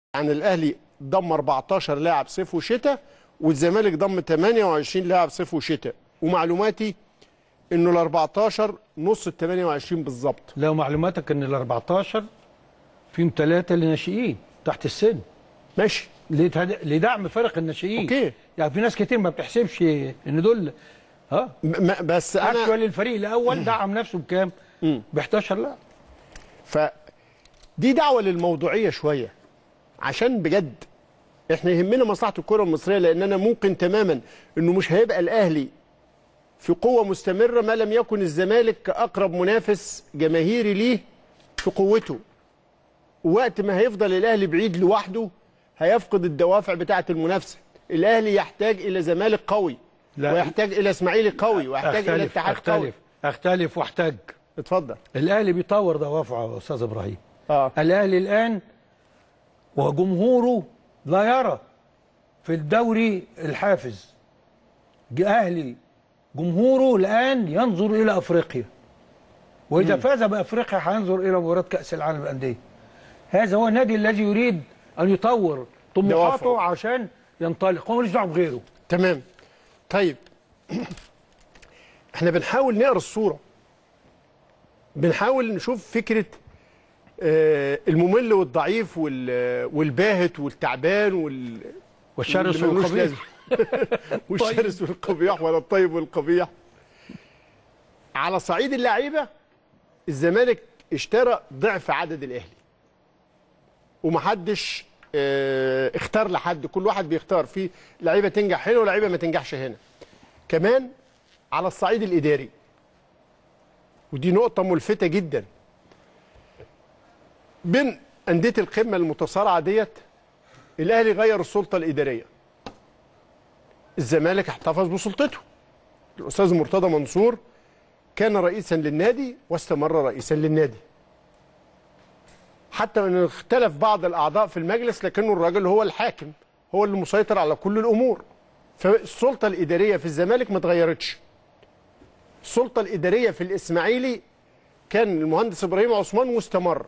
يعني الاهلي ضم 14 لاعب صيف وشتاء والزمالك ضم 28 لاعب صيف وشتاء ومعلوماتي انه ال 14 نص ال 28 بالظبط لو معلوماتك ان ال 14 فيهم ثلاثه لناشئين تحت السن ماشي لتد- لدعم فرق الناشئين أوكي. يعني في ناس كتير ما بتحسبش ان دول ها م- م- بس انا اكشوال الفريق الاول دعم نفسه بكام؟ ب 11 لا ف دي دعوه للموضوعيه شويه عشان بجد احنا يهمنا مصلحه الكره المصريه لان انا ممكن تماما انه مش هيبقى الاهلي في قوه مستمره ما لم يكن الزمالك كاقرب منافس جماهيري ليه في قوته وقت ما هيفضل الاهلي بعيد لوحده هيفقد الدوافع بتاعه المنافسه الاهلي يحتاج الى زمالك قوي لا. ويحتاج الى اسماعيلي قوي ويحتاج الى اختلف اتحاد قوي اختلف اختلف واحتاج اتفضل الاهلي بيطور دوافعه يا استاذ ابراهيم اه الاهلي الان وجمهوره لا يرى في الدوري الحافز اهلي جمهوره الان ينظر الى افريقيا واذا فاز بافريقيا هينظر الى مباراه كاس العالم للانديه هذا هو النادي الذي يريد ان يطور طموحاته دوافعه. عشان ينطلق هو ملوش دعوه بغيره تمام طيب احنا بنحاول نقرا الصوره بنحاول نشوف فكره آه، الممل والضعيف وال- والباهت والتعبان وال والشرس واللي ملوش والقبيح لازمة. والشرس والقبيح ولا الطيب والقبيح على صعيد اللعيبه الزمالك اشترى ضعف عدد الاهلي ومحدش اه اختار لحد كل واحد بيختار في لعيبه تنجح هنا ولعيبه ما تنجحش هنا كمان على الصعيد الاداري ودي نقطه ملفته جدا بين انديه القمه المتصارعه ديت الاهلي غير السلطه الاداريه الزمالك احتفظ بسلطته الاستاذ مرتضى منصور كان رئيسا للنادي واستمر رئيسا للنادي حتى ان اختلف بعض الاعضاء في المجلس لكنه الراجل هو الحاكم هو اللي مسيطر على كل الامور فالسلطه الاداريه في الزمالك ما اتغيرتش السلطه الاداريه في الاسماعيلي كان المهندس ابراهيم عثمان واستمر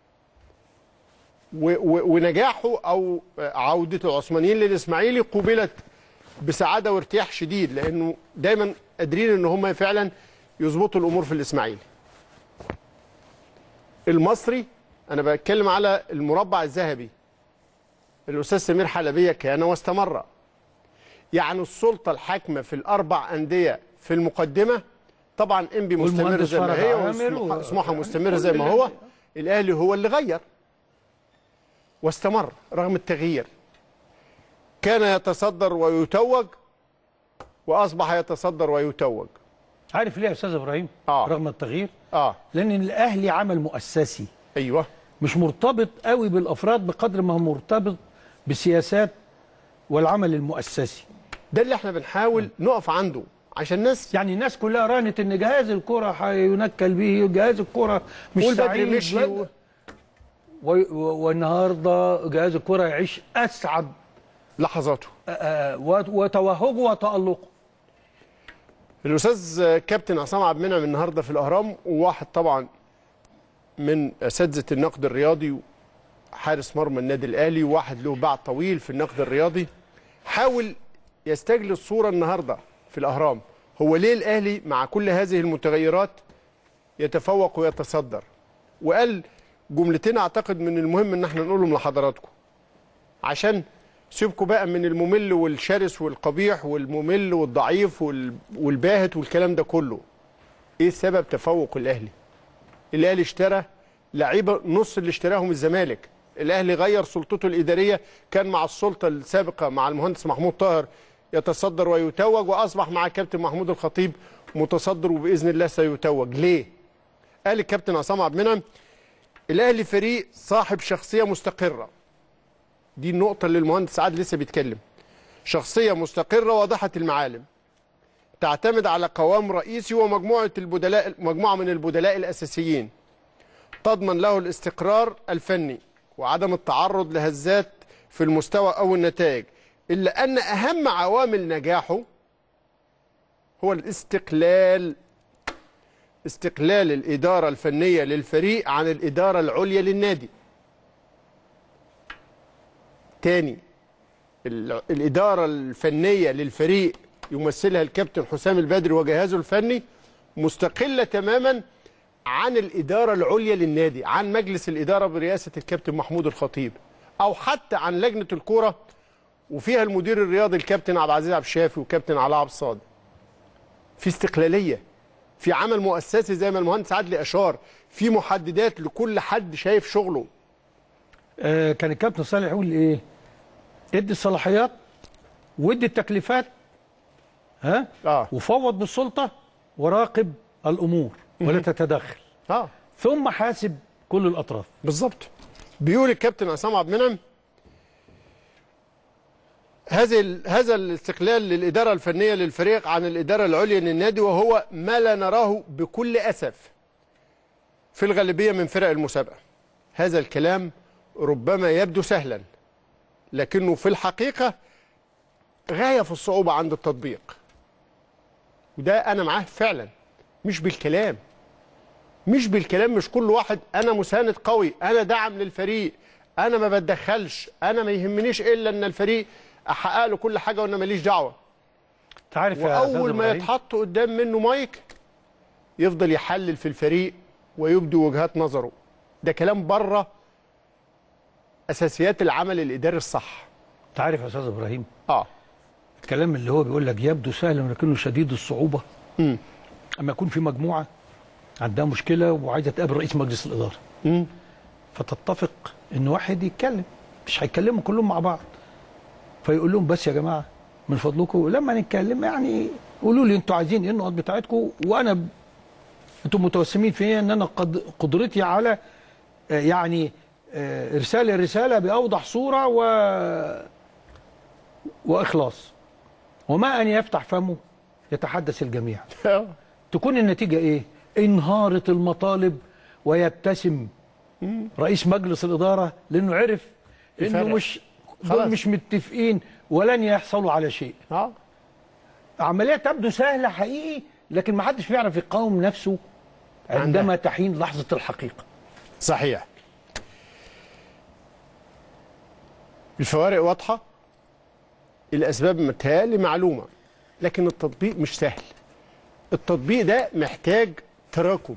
و- و- ونجاحه او عوده العثمانيين للاسماعيلي قوبلت بسعاده وارتياح شديد لانه دايما قادرين ان هم فعلا يظبطوا الامور في الاسماعيلي. المصري انا بتكلم على المربع الذهبي الاستاذ سمير حلبيه كان واستمر. يعني السلطه الحاكمه في الاربع انديه في المقدمه طبعا انبي مستمر والمهندس زي ما فرج هي عامر وسموحه و- سموحة مستمر زي ما هو الاهلي هو اللي غير واستمر رغم التغيير كان يتصدر ويتوج واصبح يتصدر ويتوج عارف ليه يا استاذ ابراهيم آه. رغم التغيير اه لان الاهلي عمل مؤسسي ايوه مش مرتبط قوي بالافراد بقدر ما هو مرتبط بالسياسات والعمل المؤسسي ده اللي احنا بنحاول نقف عنده عشان الناس يعني الناس كلها رانت ان جهاز الكره هينكل به جهاز الكره مش والبدري سعيد مشي و- و... و... والنهارده جهاز الكره يعيش اسعد لحظاته آه، آه، وت- وتوهجه وتالقه الاستاذ كابتن عصام عبد المنعم النهارده في الاهرام وواحد طبعا من اساتذه النقد الرياضي حارس مرمى النادي الاهلي وواحد له باع طويل في النقد الرياضي حاول يستجلي الصوره النهارده في الاهرام هو ليه الاهلي مع كل هذه المتغيرات يتفوق ويتصدر وقال جملتين اعتقد من المهم ان احنا نقولهم لحضراتكم عشان سيبكوا بقى من الممل والشرس والقبيح والممل والضعيف وال- والباهت والكلام ده كله ايه سبب تفوق الاهلي الاهلي اشترى لعيبه نص اللي اشتراهم الزمالك الاهلي غير سلطته الاداريه كان مع السلطه السابقه مع المهندس محمود طاهر يتصدر ويتوج واصبح مع كابتن محمود الخطيب متصدر وباذن الله سيتوج ليه قال الكابتن عصام عبد المنعم الاهلي فريق صاحب شخصيه مستقره دي النقطة اللي المهندس سعاد لسه بيتكلم شخصية مستقرة واضحة المعالم تعتمد على قوام رئيسي ومجموعة البدلاء مجموعة من البدلاء الأساسيين تضمن له الاستقرار الفني وعدم التعرض لهزات في المستوى أو النتائج إلا أن أهم عوامل نجاحه هو الاستقلال استقلال الإدارة الفنية للفريق عن الإدارة العليا للنادي تاني ال- الاداره الفنيه للفريق يمثلها الكابتن حسام البدري وجهازه الفني مستقله تماما عن الاداره العليا للنادي عن مجلس الاداره برئاسه الكابتن محمود الخطيب او حتى عن لجنه الكوره وفيها المدير الرياضي الكابتن عبد العزيز عبد الشافي وكابتن علاء عبد الصادق في استقلاليه في عمل مؤسسي زي ما المهندس عدلي اشار في محددات لكل حد شايف شغله آه كان الكابتن صالح يقول ايه ادي الصلاحيات وادي التكليفات ها اه وفوض بالسلطه وراقب الامور ولا تتدخل اه ثم حاسب كل الاطراف بالظبط بيقول الكابتن عصام عبد المنعم هذه ال- هذا الاستقلال للاداره الفنيه للفريق عن الاداره العليا للنادي وهو ما لا نراه بكل اسف في الغالبيه من فرق المسابقه هذا الكلام ربما يبدو سهلا لكنه في الحقيقه غايه في الصعوبه عند التطبيق وده انا معاه فعلا مش بالكلام مش بالكلام مش كل واحد انا مساند قوي انا دعم للفريق انا ما بتدخلش انا ما يهمنيش الا ان الفريق احقق له كل حاجه وانا ماليش دعوه انت عارف يا أستاذ واول ما إبراهيم؟ يتحط قدام منه مايك يفضل يحلل في الفريق ويبدي وجهات نظره ده كلام بره اساسيات العمل الاداري الصح انت عارف يا استاذ ابراهيم اه الكلام اللي هو بيقول لك يبدو سهلا ولكنه شديد الصعوبه امم اما يكون في مجموعه عندها مشكله وعايزه تقابل رئيس مجلس الاداره امم فتتفق ان واحد يتكلم مش هيتكلموا كلهم مع بعض فيقول لهم بس يا جماعه من فضلكم لما نتكلم يعني قولوا لي انتوا عايزين ايه النقط بتاعتكم وانا ب... انتم متوسمين في ان انا قد... قدرتي على آه، يعني آه، ارسال الرساله باوضح صوره و واخلاص وما ان يفتح فمه يتحدث الجميع تكون النتيجة إيه؟ انهارت المطالب ويبتسم رئيس مجلس الإدارة لأنه عرف إنه يفرق. مش خلاص. دول مش متفقين ولن يحصلوا على شيء اه عملية تبدو سهلة حقيقي لكن ما حدش بيعرف يقاوم نفسه عندما تحين لحظة الحقيقة صحيح الفوارق واضحة الأسباب متهيألي معلومة لكن التطبيق مش سهل التطبيق ده محتاج تراكم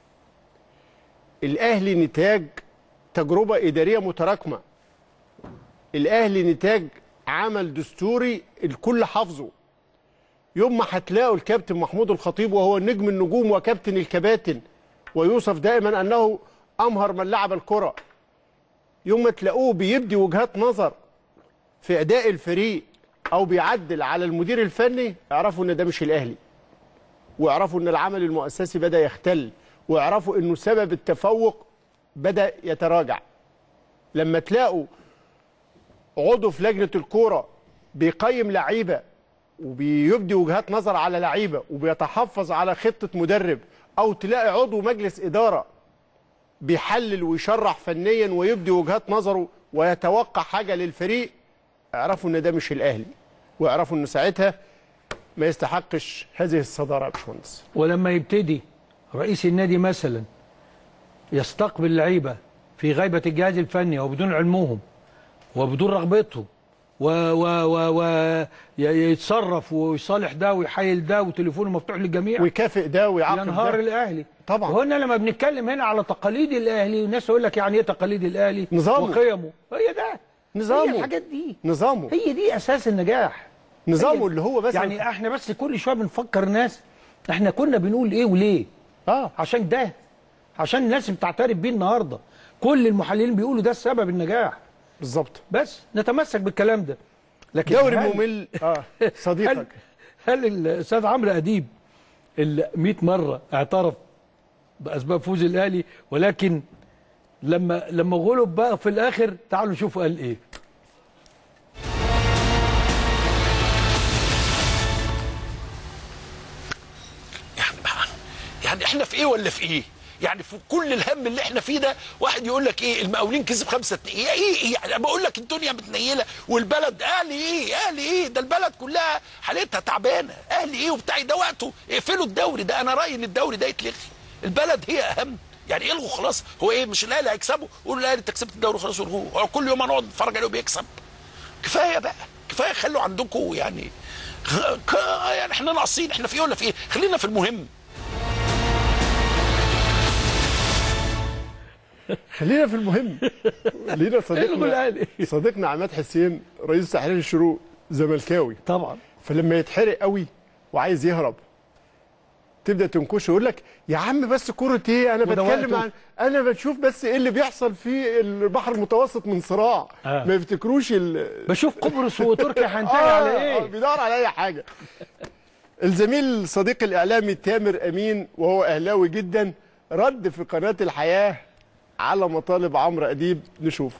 الأهلي نتاج تجربة إدارية متراكمة الأهلي نتاج عمل دستوري الكل حافظه يوم ما هتلاقوا الكابتن محمود الخطيب وهو نجم النجوم وكابتن الكباتن ويوصف دائما انه امهر من لعب الكره يوم ما تلاقوه بيبدي وجهات نظر في اداء الفريق او بيعدل على المدير الفني اعرفوا ان ده مش الاهلي واعرفوا ان العمل المؤسسي بدا يختل واعرفوا انه سبب التفوق بدا يتراجع لما تلاقوا عضو في لجنه الكوره بيقيم لعيبه وبيبدي وجهات نظر على لعيبه وبيتحفظ على خطه مدرب او تلاقي عضو مجلس اداره بيحلل ويشرح فنيا ويبدي وجهات نظره ويتوقع حاجه للفريق اعرفوا ان ده مش الاهلي واعرفوا انه ساعتها ما يستحقش هذه الصداره يا باشمهندس ولما يبتدي رئيس النادي مثلا يستقبل لعيبه في غيبه الجهاز الفني وبدون علمهم وبدون رغبتهم و و و و ي- يتصرف ويصالح ده ويحايل ده وتليفونه مفتوح للجميع ويكافئ ده ويعاقب ينهار ده الاهلي طبعا. وهنا لما بنتكلم هنا على تقاليد الاهلي والناس يقول لك يعني ايه تقاليد الاهلي نظامه. وقيمه هي ده نظامه. هي الحاجات دي نظامه هي دي اساس النجاح نظامه هي- اللي هو بس يعني احنا بس كل شويه بنفكر ناس احنا كنا بنقول ايه وليه اه عشان ده عشان الناس بتعترف بيه النهارده كل المحللين بيقولوا ده السبب النجاح بالظبط بس نتمسك بالكلام ده لكن دوري هل- ممل اه هل صديقك هل الاستاذ عمرو اديب اللي 100 مره اعترف باسباب فوز الاهلي ولكن لما لما غلب بقى في الاخر تعالوا نشوفوا قال ايه يعني بقى يعني احنا في ايه ولا في ايه؟ يعني في كل الهم اللي احنا فيه ده واحد يقول لك ايه المقاولين كسب خمسة اتنين ايه ايه ايه يعني أنا بقول لك الدنيا متنيله والبلد اهلي ايه اهلي ايه ده البلد كلها حالتها تعبانه اهلي ايه وبتاع ده وقته اقفلوا الدوري ده انا رايي ان الدوري ده يتلغي البلد هي اهم يعني الغوا خلاص هو ايه مش الاهلي هيكسبوا قولوا الاهلي انت كسبت الدوري خلاص والغوه هو كل يوم هنقعد نتفرج عليه وبيكسب كفايه بقى كفايه خلوا عندكم يعني ك- يعني احنا ناقصين احنا في ايه ولا في ايه خلينا في المهم خلينا في المهم لينا الغول صديقنا قال إيه؟ صديقنا عماد حسين رئيس تحرير الشروق زملكاوي طبعا فلما يتحرق قوي وعايز يهرب تبدا تنكشه يقول لك يا عم بس كرة ايه انا وده بتكلم وقته. عن انا بشوف بس ايه اللي بيحصل في البحر المتوسط من صراع آه. ما يفتكروش ال... بشوف قبرص وتركيا هنتهي آه، على آه، ايه بيدور على اي حاجه الزميل صديق الاعلامي تامر امين وهو اهلاوي جدا رد في قناه الحياه على مطالب عمرو اديب نشوفه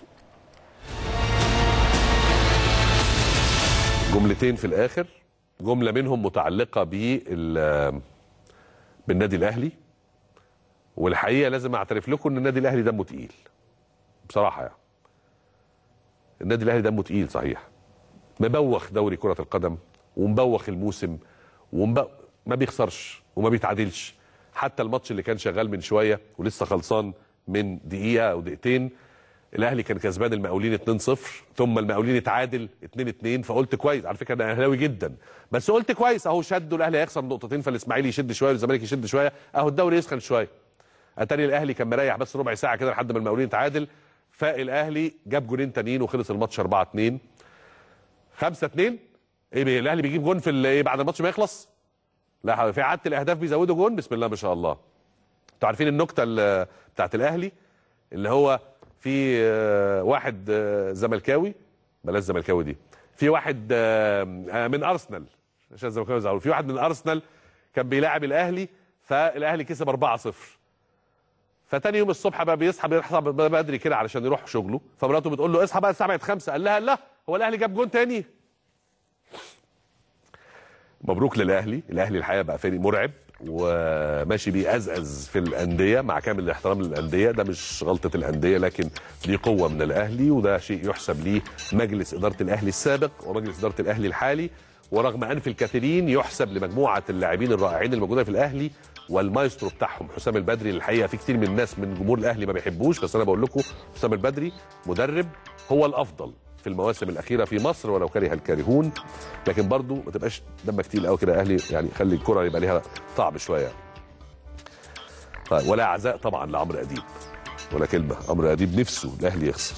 جملتين في الاخر جمله منهم متعلقه بال بالنادي الاهلي والحقيقه لازم اعترف لكم ان النادي الاهلي دمه تقيل بصراحه يعني النادي الاهلي دمه تقيل صحيح مبوخ دوري كره القدم ومبوخ الموسم ومب... ما بيخسرش وما بيتعادلش حتى الماتش اللي كان شغال من شويه ولسه خلصان من دقيقه او دقيقتين الاهلي كان كسبان المقاولين 2-0 ثم المقاولين اتعادل 2-2 فقلت كويس على فكره انا اهلاوي جدا بس قلت كويس اهو شدوا الاهلي هيخسر نقطتين فالاسماعيلي يشد شويه والزمالك يشد شويه اهو الدوري يسخن شويه اتاري الاهلي كان مريح بس ربع ساعه كده لحد ما المقاولين اتعادل فالاهلي جاب جونين تانيين وخلص الماتش 4 2 5 2 ايه بيه الاهلي بيجيب جون في ال- ايه بعد الماتش ما يخلص لا في عاده الاهداف بيزودوا جون بسم الله ما شاء الله انتوا عارفين النكته ال- بتاعت الاهلي اللي هو في آه، واحد آه، زملكاوي بلاش زملكاوي دي في واحد آه، آه، من ارسنال عشان الزملكاوي يزعلوا في واحد من ارسنال كان بيلاعب الاهلي فالاهلي كسب 4-0 فتاني يوم الصبح بقى بيصحى بيصحى بدري كده علشان يروح شغله فمراته بتقول له اصحى بقى الساعه بقت 5 قال لها لا هو الاهلي جاب جون تاني مبروك للاهلي الاهلي الحقيقه بقى فريق مرعب وماشي بيأزأز في الانديه مع كامل الاحترام للانديه ده مش غلطه الانديه لكن دي قوه من الاهلي وده شيء يحسب ليه مجلس اداره الاهلي السابق ومجلس اداره الاهلي الحالي ورغم انف الكثيرين يحسب لمجموعه اللاعبين الرائعين الموجوده في الاهلي والمايسترو بتاعهم حسام البدري اللي الحقيقه في كتير من الناس من جمهور الاهلي ما بيحبوش بس انا بقول لكم حسام البدري مدرب هو الافضل في المواسم الاخيره في مصر ولو كره الكارهون لكن برضو ما تبقاش دمك تقيل قوي كده اهلي يعني خلي الكره يبقى ليها طعم شويه طيب ولا عزاء طبعا لعمرو اديب ولا كلمه عمرو اديب نفسه الاهلي يخسر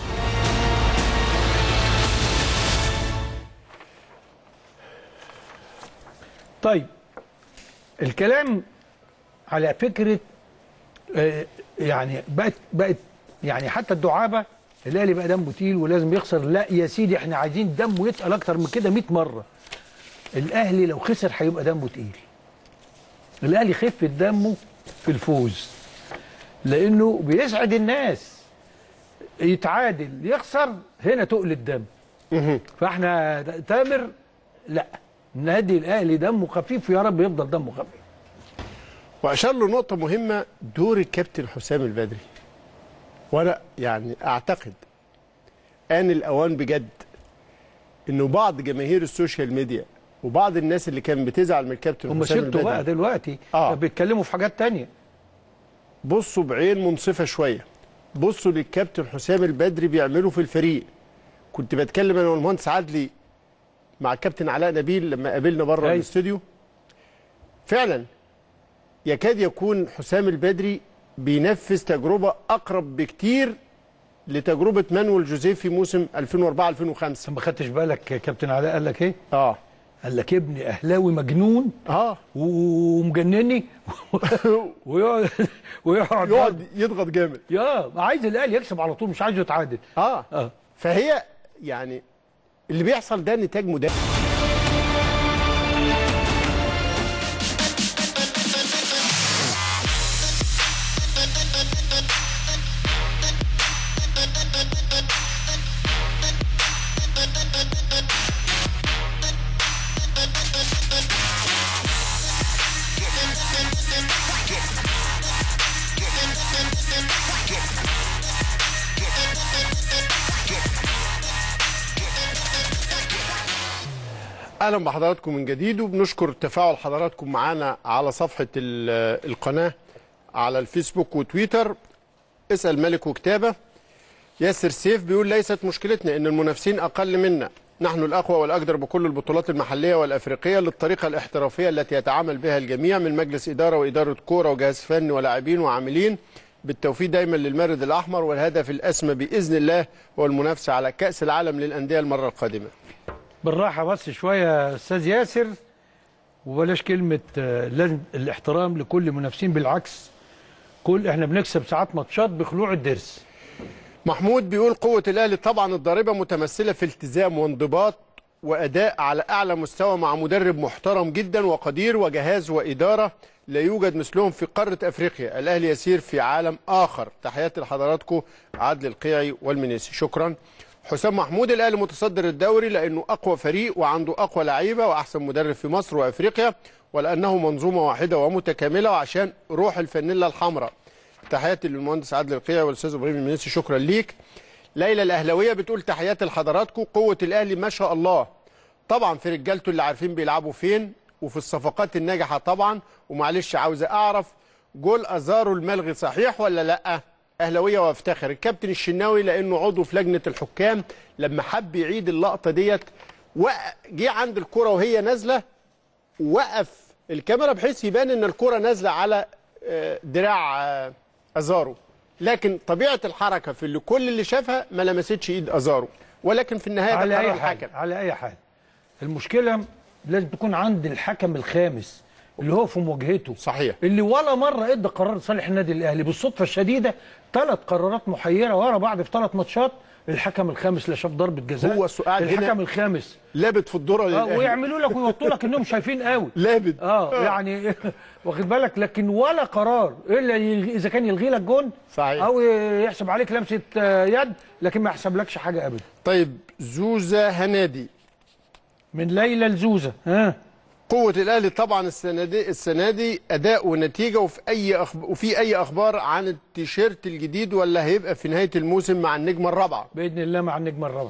طيب الكلام على فكره آه، يعني بقت بقت يعني حتى الدعابه الاهلي بقى دمه تقيل ولازم يخسر لا يا سيدي احنا عايزين دمه يتقل اكتر من كده 100 مره الاهلي لو خسر هيبقى دمه تقيل الاهلي خفه دمه في الفوز لانه بيسعد الناس يتعادل يخسر هنا تقل الدم فاحنا تامر لا النادي الاهلي دمه خفيف يا رب يفضل دمه خفيف واشار له نقطه مهمه دور الكابتن حسام البدري وانا يعني اعتقد ان الاوان بجد انه بعض جماهير السوشيال ميديا وبعض الناس اللي كان بتزعل من الكابتن هم حسام شلتوا بقى البدري دلوقتي آه. بيتكلموا في حاجات تانية بصوا بعين منصفه شويه بصوا للكابتن حسام البدري بيعمله في الفريق كنت بتكلم انا والمهندس عدلي مع الكابتن علاء نبيل لما قابلنا بره أيوة. الاستوديو فعلا يكاد يكون حسام البدري بينفذ تجربه اقرب بكتير لتجربه مانويل جوزيه في موسم 2004 2005 ما خدتش بالك يا كابتن علاء قال لك ايه؟ اه قال لك ابني اهلاوي مجنون اه ومجنني ويقعد ويقعد يقعد يضغط جامد يا عايز الاهلي يكسب على طول مش عايزه يتعادل اه اه فهي يعني اللي بيحصل ده نتاج مدرب اهلا بحضراتكم من جديد وبنشكر تفاعل حضراتكم معانا على صفحه ال- القناه على الفيسبوك وتويتر اسال ملك وكتابه ياسر سيف بيقول ليست مشكلتنا ان المنافسين اقل منا نحن الاقوى والاقدر بكل البطولات المحليه والافريقيه للطريقه الاحترافيه التي يتعامل بها الجميع من مجلس اداره واداره كوره وجهاز فني ولاعبين وعاملين بالتوفيق دايما للمارد الاحمر والهدف الاسمى باذن الله هو المنافسه على كاس العالم للانديه المره القادمه بالراحه بس شويه يا استاذ ياسر وبلاش كلمه آه، لازم الاحترام لكل المنافسين بالعكس كل احنا بنكسب ساعات ماتشات بخلوع الضرس محمود بيقول قوة الأهلي طبعا الضاربة متمثلة في التزام وانضباط وأداء على أعلى مستوى مع مدرب محترم جدا وقدير وجهاز وإدارة لا يوجد مثلهم في قارة أفريقيا الأهلي يسير في عالم آخر تحياتي لحضراتكم عادل القيعي والمنيسي شكرا حسام محمود الأهلي متصدر الدوري لأنه أقوى فريق وعنده أقوى لعيبة وأحسن مدرب في مصر وأفريقيا ولأنه منظومة واحدة ومتكاملة وعشان روح الفانيلا الحمراء تحياتي للمهندس عادل القيعي والاستاذ ابراهيم المنيسي شكرا ليك ليلى الاهلاويه بتقول تحياتي لحضراتكم قوه الاهلي ما شاء الله طبعا في رجالته اللي عارفين بيلعبوا فين وفي الصفقات الناجحه طبعا ومعلش عاوز اعرف جول ازارو الملغي صحيح ولا لا اهلاويه وافتخر الكابتن الشناوي لانه عضو في لجنه الحكام لما حب يعيد اللقطه ديت وق- جه عند الكره وهي نازله وقف الكاميرا بحيث يبان ان الكره نازله على آه، دراع آه، ازارو لكن طبيعه الحركه في اللي كل اللي شافها ما لمستش ايد ازارو ولكن في النهايه على ده قرار اي الحكم حال على اي حال المشكله لازم تكون عند الحكم الخامس اللي هو في مواجهته صحيح اللي ولا مره ادى قرار لصالح النادي الاهلي بالصدفه الشديده ثلاث قرارات محيره ورا بعض في ثلاث ماتشات الحكم الخامس لا شاف ضربه جزاء هو السؤال هنا- الحكم الخامس لابد في الدره اه للأهلي. ويعملوا لك ويوطوا لك انهم شايفين قوي لابد اه يعني واخد بالك لكن ولا قرار الا يلغي- اذا كان يلغي لك جون صحيح. او يحسب عليك لمسه آه، يد لكن ما يحسبلكش حاجه ابدا طيب زوزة هنادي من ليلى لزوزه ها قوة الأهلي طبعا السنة دي السنة دي أداء ونتيجة وفي أي أخب... وفي أي أخبار عن التيشيرت الجديد ولا هيبقى في نهاية الموسم مع النجمة الرابعة باذن الله مع النجمه الرابعه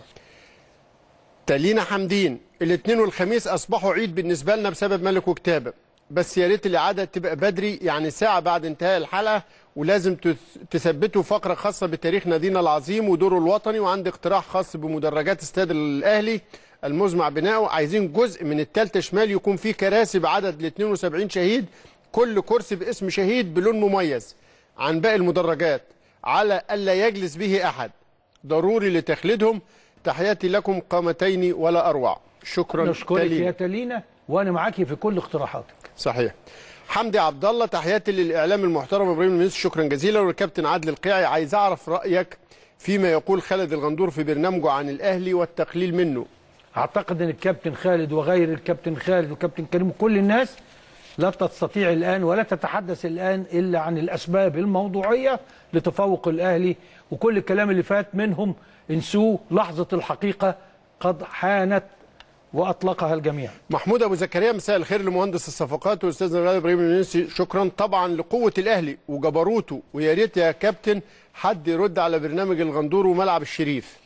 تالينا حمدين الاثنين والخميس اصبحوا عيد بالنسبه لنا بسبب ملك وكتابه بس يا ريت الاعاده تبقى بدري يعني ساعه بعد انتهاء الحلقه ولازم تث- تثبتوا فقره خاصه بتاريخ نادينا العظيم ودوره الوطني وعندي اقتراح خاص بمدرجات استاد الاهلي المزمع بناؤه عايزين جزء من التالتة شمال يكون فيه كراسي بعدد ال 72 شهيد كل كرسي باسم شهيد بلون مميز عن باقي المدرجات على الا يجلس به احد ضروري لتخليدهم تحياتي لكم قامتين ولا اروع شكرا نشكرك تالينا. يا تالينا وانا معاكي في كل اقتراحاتك صحيح حمدي عبد الله تحياتي للاعلام المحترم ابراهيم المنيسي شكرا جزيلا والكابتن عادل القيعي عايز اعرف رايك فيما يقول خالد الغندور في برنامجه عن الاهلي والتقليل منه اعتقد ان الكابتن خالد وغير الكابتن خالد والكابتن كريم وكل الناس لا تستطيع الان ولا تتحدث الان الا عن الاسباب الموضوعيه لتفوق الاهلي وكل الكلام اللي فات منهم انسوه لحظه الحقيقه قد حانت واطلقها الجميع محمود ابو زكريا مساء الخير لمهندس الصفقات واستاذنا الغالي ابراهيم المنيسي شكرا طبعا لقوه الاهلي وجبروته ويا ريت يا كابتن حد يرد على برنامج الغندور وملعب الشريف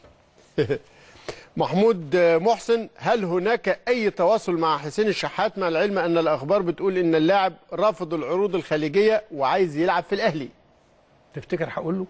محمود محسن هل هناك اي تواصل مع حسين الشحات مع العلم ان الاخبار بتقول ان اللاعب رافض العروض الخليجيه وعايز يلعب في الاهلي تفتكر هقول له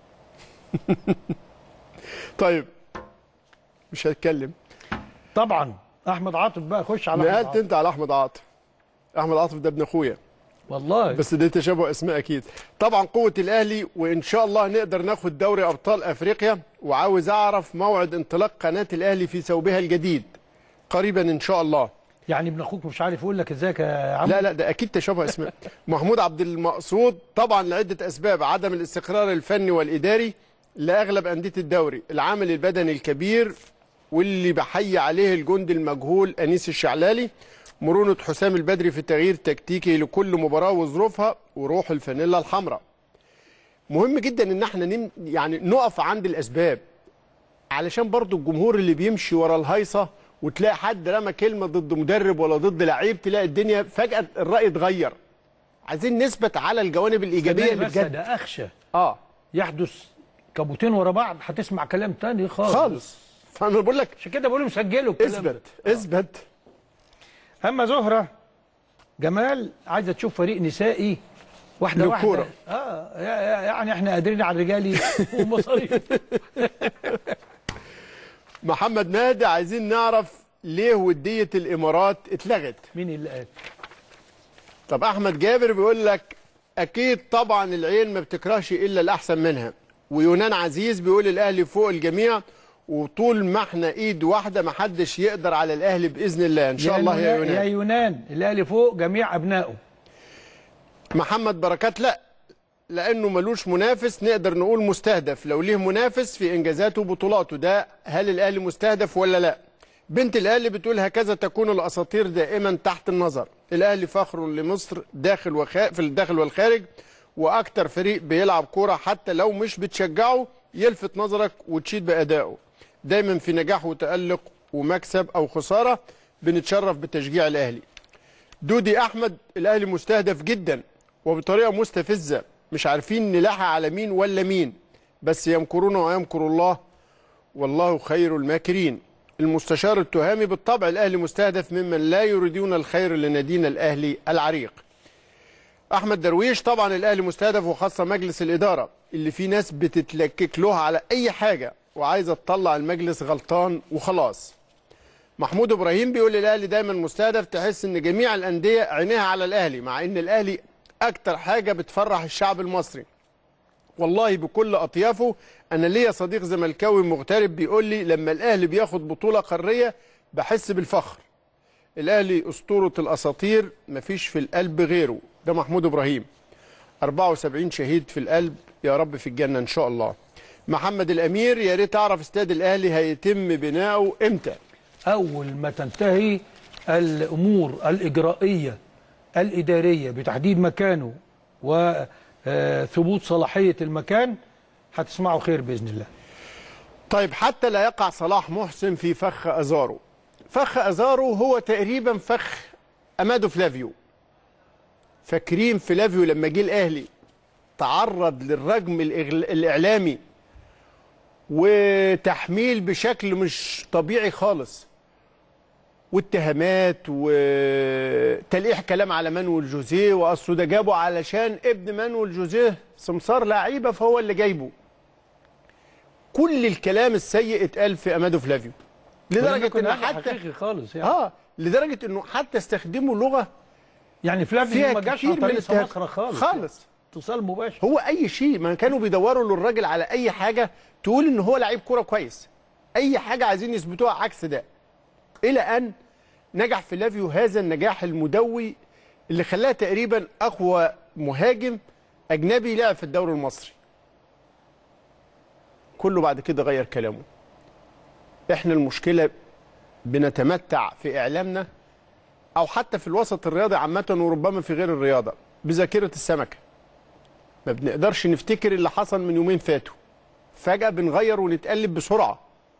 طيب مش هتكلم طبعا احمد عاطف بقى خش على أحمد نقلت عاطف. انت على احمد عاطف احمد عاطف ده ابن اخويا والله بس ده تشابه اسماء اكيد طبعا قوه الاهلي وان شاء الله نقدر ناخد دوري ابطال افريقيا وعاوز اعرف موعد انطلاق قناه الاهلي في ثوبها الجديد قريبا ان شاء الله يعني ابن اخوك مش عارف يقول لك ازيك يا عم لا لا ده اكيد تشابه اسماء محمود عبد المقصود طبعا لعده اسباب عدم الاستقرار الفني والاداري لاغلب انديه الدوري العامل البدني الكبير واللي بحيي عليه الجندي المجهول انيس الشعلالي مرونه حسام البدري في التغيير التكتيكي لكل مباراه وظروفها وروح الفانيلا الحمراء مهم جدا ان احنا نم يعني نقف عند الاسباب علشان برضو الجمهور اللي بيمشي ورا الهيصه وتلاقي حد رمى كلمه ضد مدرب ولا ضد لعيب تلاقي الدنيا فجاه الراي اتغير عايزين نثبت على الجوانب الايجابيه صدقني اللي بس بجد ده اخشى اه يحدث كابوتين ورا بعض هتسمع كلام تاني خالص خالص فانا بقول لك عشان كده بقول مسجله الكلام ده. اثبت اثبت اما زهره جمال عايزه تشوف فريق نسائي واحده للكورة. واحده اه يا- يعني احنا قادرين على الرجالي ومصاريف محمد مهدي عايزين نعرف ليه وديه الامارات اتلغت مين اللي قال طب احمد جابر بيقول لك اكيد طبعا العين ما بتكرهش الا الاحسن منها ويونان عزيز بيقول الاهلي فوق الجميع وطول ما احنا ايد واحده ما حدش يقدر على الاهلي باذن الله ان شاء الله يا يا يونان يونان الاهلي فوق جميع ابنائه محمد بركات لا لانه ملوش منافس نقدر نقول مستهدف لو ليه منافس في انجازاته وبطولاته ده هل الاهلي مستهدف ولا لا بنت الاهلي بتقول هكذا تكون الاساطير دائما تحت النظر الاهلي فخر لمصر داخل وخارج في الداخل والخارج واكتر فريق بيلعب كوره حتى لو مش بتشجعه يلفت نظرك وتشيد بادائه دايما في نجاح وتالق ومكسب او خساره بنتشرف بتشجيع الاهلي دودي احمد الاهلي مستهدف جدا وبطريقه مستفزه مش عارفين نلاحق على مين ولا مين بس يمكرون ويمكر الله والله خير الماكرين المستشار التهامي بالطبع الاهلي مستهدف ممن لا يريدون الخير لنادينا الاهلي العريق احمد درويش طبعا الاهلي مستهدف وخاصه مجلس الاداره اللي فيه ناس بتتلكك له على اي حاجه وعايزه تطلع المجلس غلطان وخلاص محمود ابراهيم بيقول الاهلي دايما مستهدف تحس ان جميع الانديه عينيها على الاهلي مع ان الاهلي اكتر حاجه بتفرح الشعب المصري والله بكل اطيافه انا ليا صديق زملكاوي مغترب بيقول لي لما الاهلي بياخد بطوله قاريه بحس بالفخر الاهلي اسطوره الاساطير مفيش في القلب غيره ده محمود ابراهيم 74 شهيد في القلب يا رب في الجنه ان شاء الله محمد الامير يا ريت اعرف استاد الاهلي هيتم بناؤه امتى اول ما تنتهي الامور الاجرائيه الاداريه بتحديد مكانه وثبوت صلاحيه المكان هتسمعوا خير باذن الله طيب حتى لا يقع صلاح محسن في فخ ازارو فخ ازارو هو تقريبا فخ امادو فلافيو فاكرين فلافيو لما جه الاهلي تعرض للرجم الإغل- الاعلامي وتحميل بشكل مش طبيعي خالص واتهامات وتلقيح كلام على مانويل جوزيه واصله ده جابه علشان ابن مانويل جوزيه سمسار لعيبه فهو اللي جايبه كل الكلام السيء اتقال في امادو فلافيو لدرجه ان كنا حتى حقيقي خالص يعني اه لدرجه انه حتى استخدموا لغه يعني فلافيو فيها ما جاش كتير عن من طريق الاتهام- سمسرة خالص خالص اتصال مباشر هو اي شيء ما كانوا بيدوروا للراجل على اي حاجه تقول ان هو لعيب كوره كويس اي حاجه عايزين يثبتوها عكس ده الى ان نجح فلافيو هذا النجاح المدوي اللي خلاه تقريبا اقوى مهاجم اجنبي لعب في الدوري المصري كله بعد كده غير كلامه احنا المشكله بنتمتع في اعلامنا او حتى في الوسط الرياضي عامه وربما في غير الرياضه بذاكره السمكه ما بنقدرش نفتكر اللي حصل من يومين فاتوا فجأة بنغير ونتقلب بسرعة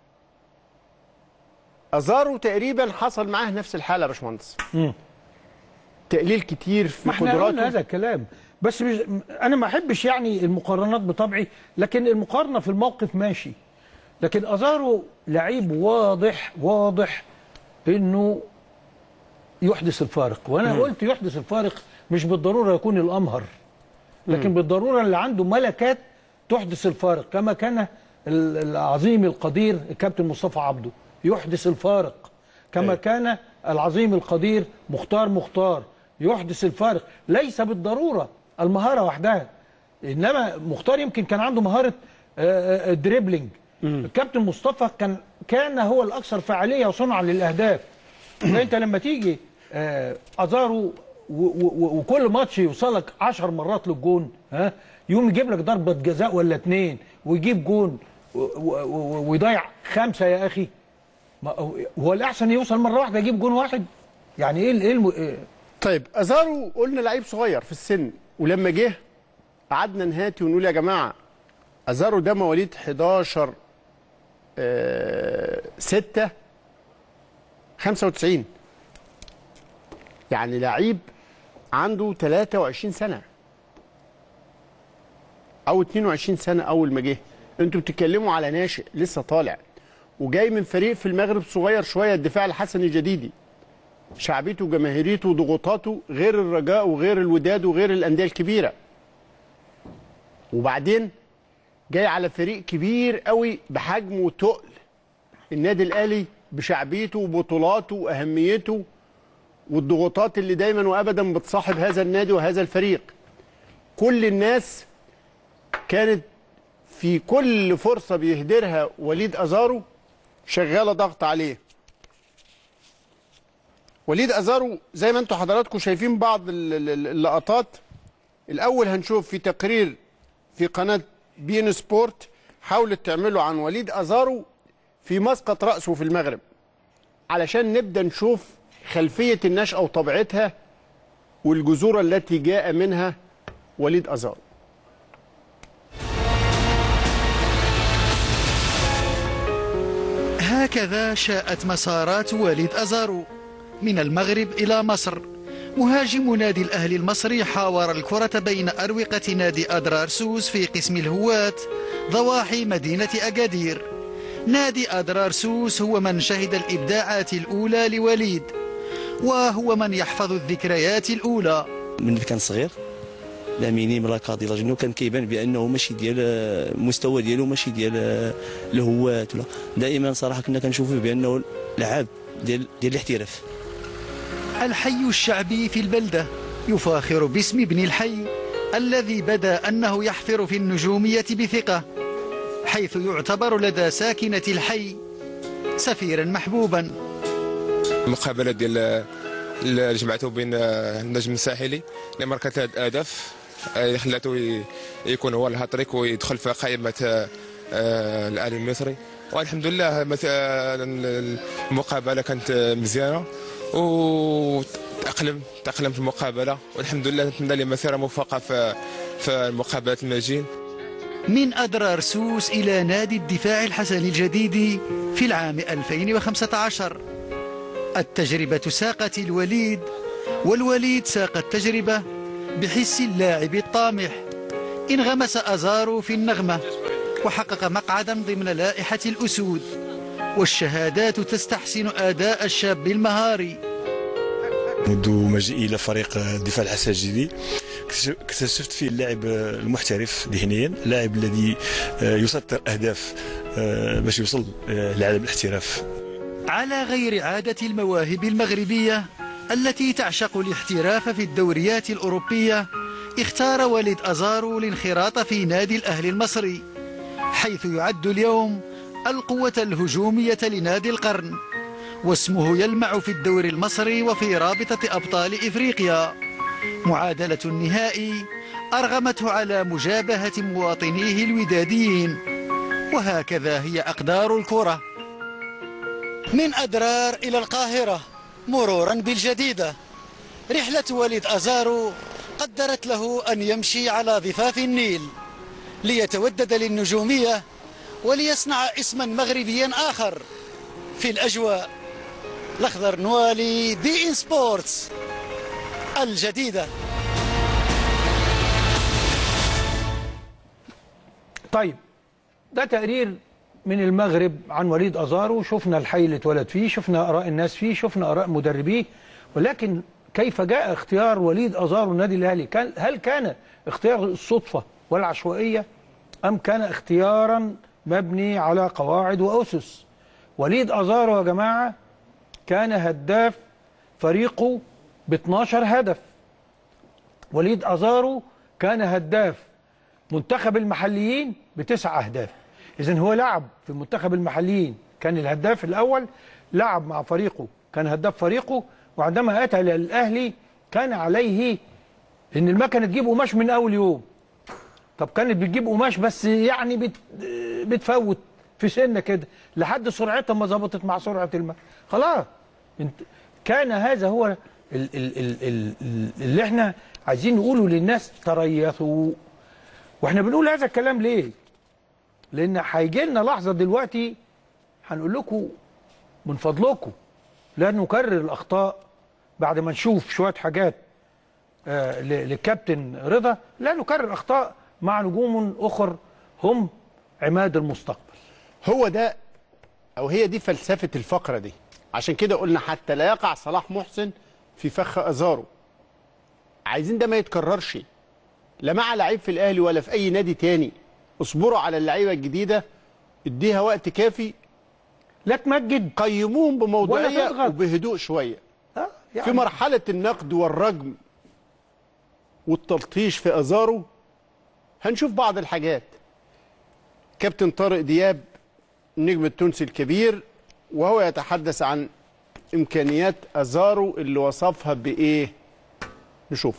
أزارو تقريبا حصل معاه نفس الحالة يا باشمهندس تقليل كتير في ما احنا قلنا قدراته هذا الكلام بس مش انا ما احبش يعني المقارنات بطبعي لكن المقارنه في الموقف ماشي لكن ازارو لعيب واضح واضح انه يحدث الفارق وانا قلت يحدث الفارق مش بالضروره يكون الامهر لكن بالضروره اللي عنده ملكات تحدث الفارق كما كان ال- العظيم القدير الكابتن مصطفى عبده يحدث الفارق كما أيوة. كان العظيم القدير مختار مختار يحدث الفارق ليس بالضروره المهاره وحدها انما مختار يمكن كان عنده مهاره آه، آه، الدريبلينج الكابتن مصطفى كان كان هو الاكثر فعاليه وصنعا للاهداف فانت لما تيجي آه، ازارو و- و- وكل ماتش يوصلك 10 مرات للجون ها يقوم يجيب لك ضربه جزاء ولا اتنين ويجيب جون و- و- و- ويضيع خمسه يا اخي ما هو- هو الاحسن يوصل مره واحده يجيب جون واحد يعني ايه ال- ايه الم... إيه؟ طيب أزارو قلنا لعيب صغير في السن ولما جه قعدنا نهاتي ونقول يا جماعة أزارو ده مواليد 11 آه 6 95 يعني لعيب عنده 23 سنة أو 22 سنة أول ما جه أنتوا بتتكلموا على ناشئ لسه طالع وجاي من فريق في المغرب صغير شوية الدفاع الحسني الجديدي شعبيته وجماهيريته وضغوطاته غير الرجاء وغير الوداد وغير الانديه الكبيره وبعدين جاي على فريق كبير قوي بحجمه وتقل النادي الاهلي بشعبيته وبطولاته واهميته والضغوطات اللي دايما وابدا بتصاحب هذا النادي وهذا الفريق كل الناس كانت في كل فرصه بيهدرها وليد ازارو شغاله ضغط عليه وليد ازارو زي ما انتم حضراتكم شايفين بعض ال- ال- اللقطات الاول هنشوف في تقرير في قناه بين سبورت حاولت تعمله عن وليد ازارو في مسقط راسه في المغرب علشان نبدا نشوف خلفيه النشأة وطبيعتها والجذور التي جاء منها وليد ازارو هكذا شاءت مسارات وليد أزارو من المغرب إلى مصر مهاجم نادي الأهلي المصري حاور الكرة بين أروقة نادي أدرار سوس في قسم الهواة ضواحي مدينة أكادير نادي أدرار سوس هو من شهد الإبداعات الأولى لوليد وهو من يحفظ الذكريات الأولى من كان صغير لاميني من لاكادي لاجنو كان كيبان بانه ماشي ديال المستوى ديالو ماشي ديال الهوات ولا دائما صراحه كنا كنشوفوه بانه لعاب ديال ديال الاحتراف الحي الشعبي في البلدة يفاخر باسم ابن الحي الذي بدا أنه يحفر في النجومية بثقة حيث يعتبر لدى ساكنة الحي سفيرا محبوبا المقابله ديال اللي جمعته بين النجم الساحلي اللي ماركت ثلاث اهداف آه، اللي خلاته ي- يكون هو الهاتريك ويدخل في قائمه آه، الاهلي المصري والحمد لله مثلا المقابله كانت مزيانه وتأقلم تأقلم في المقابله والحمد لله نتمنى له مسيره موفقه في في المقابلات المجين من أدرار سوس إلى نادي الدفاع الحسني الجديد في العام 2015 التجربة ساقت الوليد والوليد ساق التجربة بحس اللاعب الطامح انغمس أزارو في النغمة وحقق مقعدا ضمن لائحة الأسود والشهادات تستحسن أداء الشاب المهاري منذ مجيئي الى فريق الدفاع الحسن الجديدي اكتشف- اكتشفت فيه اللاعب المحترف ذهنيا اللاعب الذي يسطر اهداف باش يوصل لعالم الاحتراف على غير عادة المواهب المغربية التي تعشق الاحتراف في الدوريات الأوروبية اختار وليد أزارو الانخراط في نادي الأهلي المصري حيث يعد اليوم القوة الهجومية لنادي القرن واسمه يلمع في الدوري المصري وفي رابطة أبطال إفريقيا معادلة النهائي أرغمته على مجابهة مواطنيه الوداديين وهكذا هي أقدار الكرة من أدرار إلى القاهرة مرورا بالجديدة رحلة وليد أزارو قدرت له أن يمشي على ضفاف النيل ليتودد للنجومية وليصنع اسما مغربيا آخر في الأجواء الأخضر نوالي بي إن سبورتس الجديدة طيب ده تقرير من المغرب عن وليد أزارو شفنا الحي اللي اتولد فيه شفنا آراء الناس فيه شفنا آراء مدربيه ولكن كيف جاء اختيار وليد أزارو النادي الأهلي كان هل كان اختيار الصدفة والعشوائية أم كان اختيارا مبني على قواعد وأسس وليد أزارو يا جماعة كان هداف فريقه ب 12 هدف وليد أزارو كان هداف منتخب المحليين بتسع اهداف اذا هو لعب في منتخب المحليين كان الهداف الاول لعب مع فريقه كان هداف فريقه وعندما اتى للاهلي كان عليه ان المكنه تجيب قماش من اول يوم طب كانت بتجيب قماش بس يعني بت بتفوت في سنه كده لحد سرعتها ما ظبطت مع سرعه الماء خلاص انت كان هذا هو ال ال ال ال ال اللي احنا عايزين نقوله للناس تريثوا واحنا بنقول هذا الكلام ليه؟ لان هيجي لنا لحظه دلوقتي هنقول لكم من فضلكم لا نكرر الاخطاء بعد ما نشوف شويه حاجات آه ل- للكابتن رضا لا نكرر اخطاء مع نجوم اخر هم عماد المستقبل هو ده او هي دي فلسفه الفقره دي عشان كده قلنا حتى لا يقع صلاح محسن في فخ ازارو عايزين ده ما يتكررش لا مع لعيب في الاهلي ولا في اي نادي تاني اصبروا على اللعيبه الجديده اديها وقت كافي لا تمجد قيموهم بموضوعيه ولا تضغط. وبهدوء شويه آه يعني في مرحله النقد والرجم والتلطيش في ازارو هنشوف بعض الحاجات كابتن طارق دياب النجم التونسي الكبير وهو يتحدث عن امكانيات ازارو اللي وصفها بايه نشوف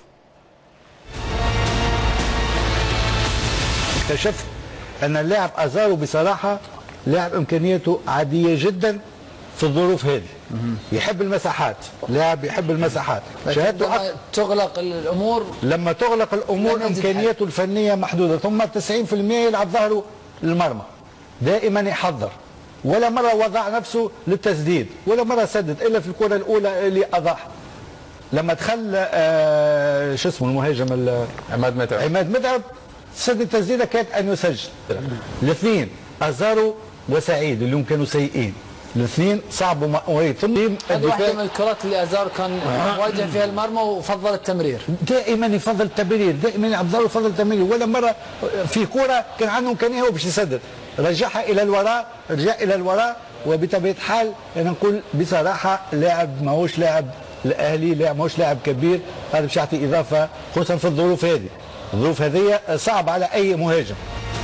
اكتشفت ان اللاعب ازارو بصراحه لاعب امكانياته عاديه جدا في الظروف هذه يحب المساحات لاعب يحب المساحات شاهدته عندما أكثر تغلق الامور لما تغلق الامور لم يزد امكانياته الفنيه محدوده ثم 90% يلعب ظهره للمرمى دائما يحضر ولا مره وضع نفسه للتسديد ولا مره سدد الا في الكره الاولى اللي اضاح لما دخل آه شو اسمه المهاجم ال- عماد متعب عماد متعب سد التسديده كانت ان يسجل الاثنين ازارو وسعيد اللي هم كانوا سيئين الاثنين صعبوا مأوية ثم هذه واحده من الدفاع الكرات اللي ازار كان واجه فيها المرمى وفضل التمرير دائما يفضل التمرير دائما يلعب ظهره يفضل التمرير ولا مره في كوره كان عنده امكانيه هو باش يسدد رجعها الى الوراء رجع الى الوراء وبطبيعه الحال انا نقول بصراحه لاعب ماهوش لاعب الاهلي لاعب ماهوش لاعب كبير هذا باش يعطي اضافه خصوصا في الظروف هذه الظروف هذه صعب على اي مهاجم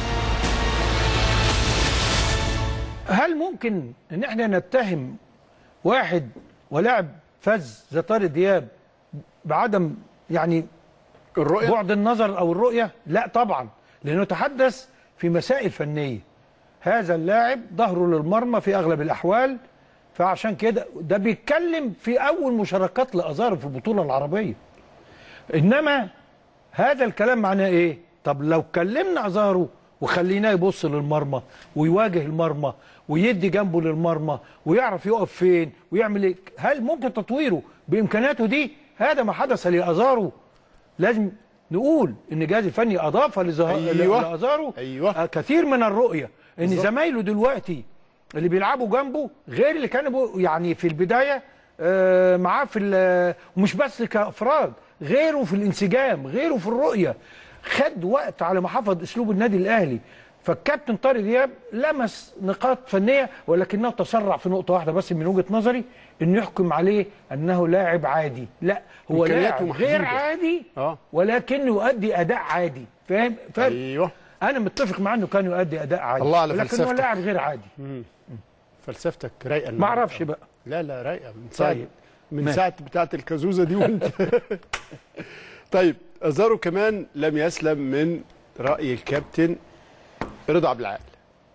هل ممكن ان احنا نتهم واحد ولاعب فز زي طارق دياب بعدم يعني الرؤيه بعد النظر او الرؤيه لا طبعا لانه تحدث في مسائل فنيه هذا اللاعب ظهره للمرمى في اغلب الاحوال فعشان كده ده بيتكلم في اول مشاركات لازارو في البطوله العربيه انما هذا الكلام معناه ايه طب لو كلمنا ازارو وخليناه يبص للمرمى ويواجه المرمى ويدي جنبه للمرمى ويعرف يقف فين ويعمل ايه هل ممكن تطويره بامكاناته دي هذا ما حدث لازارو لازم نقول ان الجهاز الفني اضاف لزه... أيوة. لازارو أيوة. آه، كثير من الرؤيه ان زمايله دلوقتي اللي بيلعبوا جنبه غير اللي كانوا بي- يعني في البدايه آه، معاه في ال- ومش بس كافراد غيره في الانسجام غيره في الرؤيه خد وقت على ما حفظ اسلوب النادي الاهلي فالكابتن طارق دياب لمس نقاط فنيه ولكنه تسرع في نقطه واحده بس من وجهه نظري انه يحكم عليه انه لاعب عادي لا هو إمكانياته لاعب غير محدودة. عادي اه ولكنه يؤدي اداء عادي فاهم فاهم ايوه انا متفق معاه انه كان يؤدي اداء عادي الله على ولكن هو فلسفتك. لاعب غير عادي فلسفتك رايقه ما اعرفش بقى لا لا رايقه من ساعه طيب. من ماشي. ساعه بتاعه الكازوزه دي وانت طيب ازارو كمان لم يسلم من راي الكابتن رضا عبد العال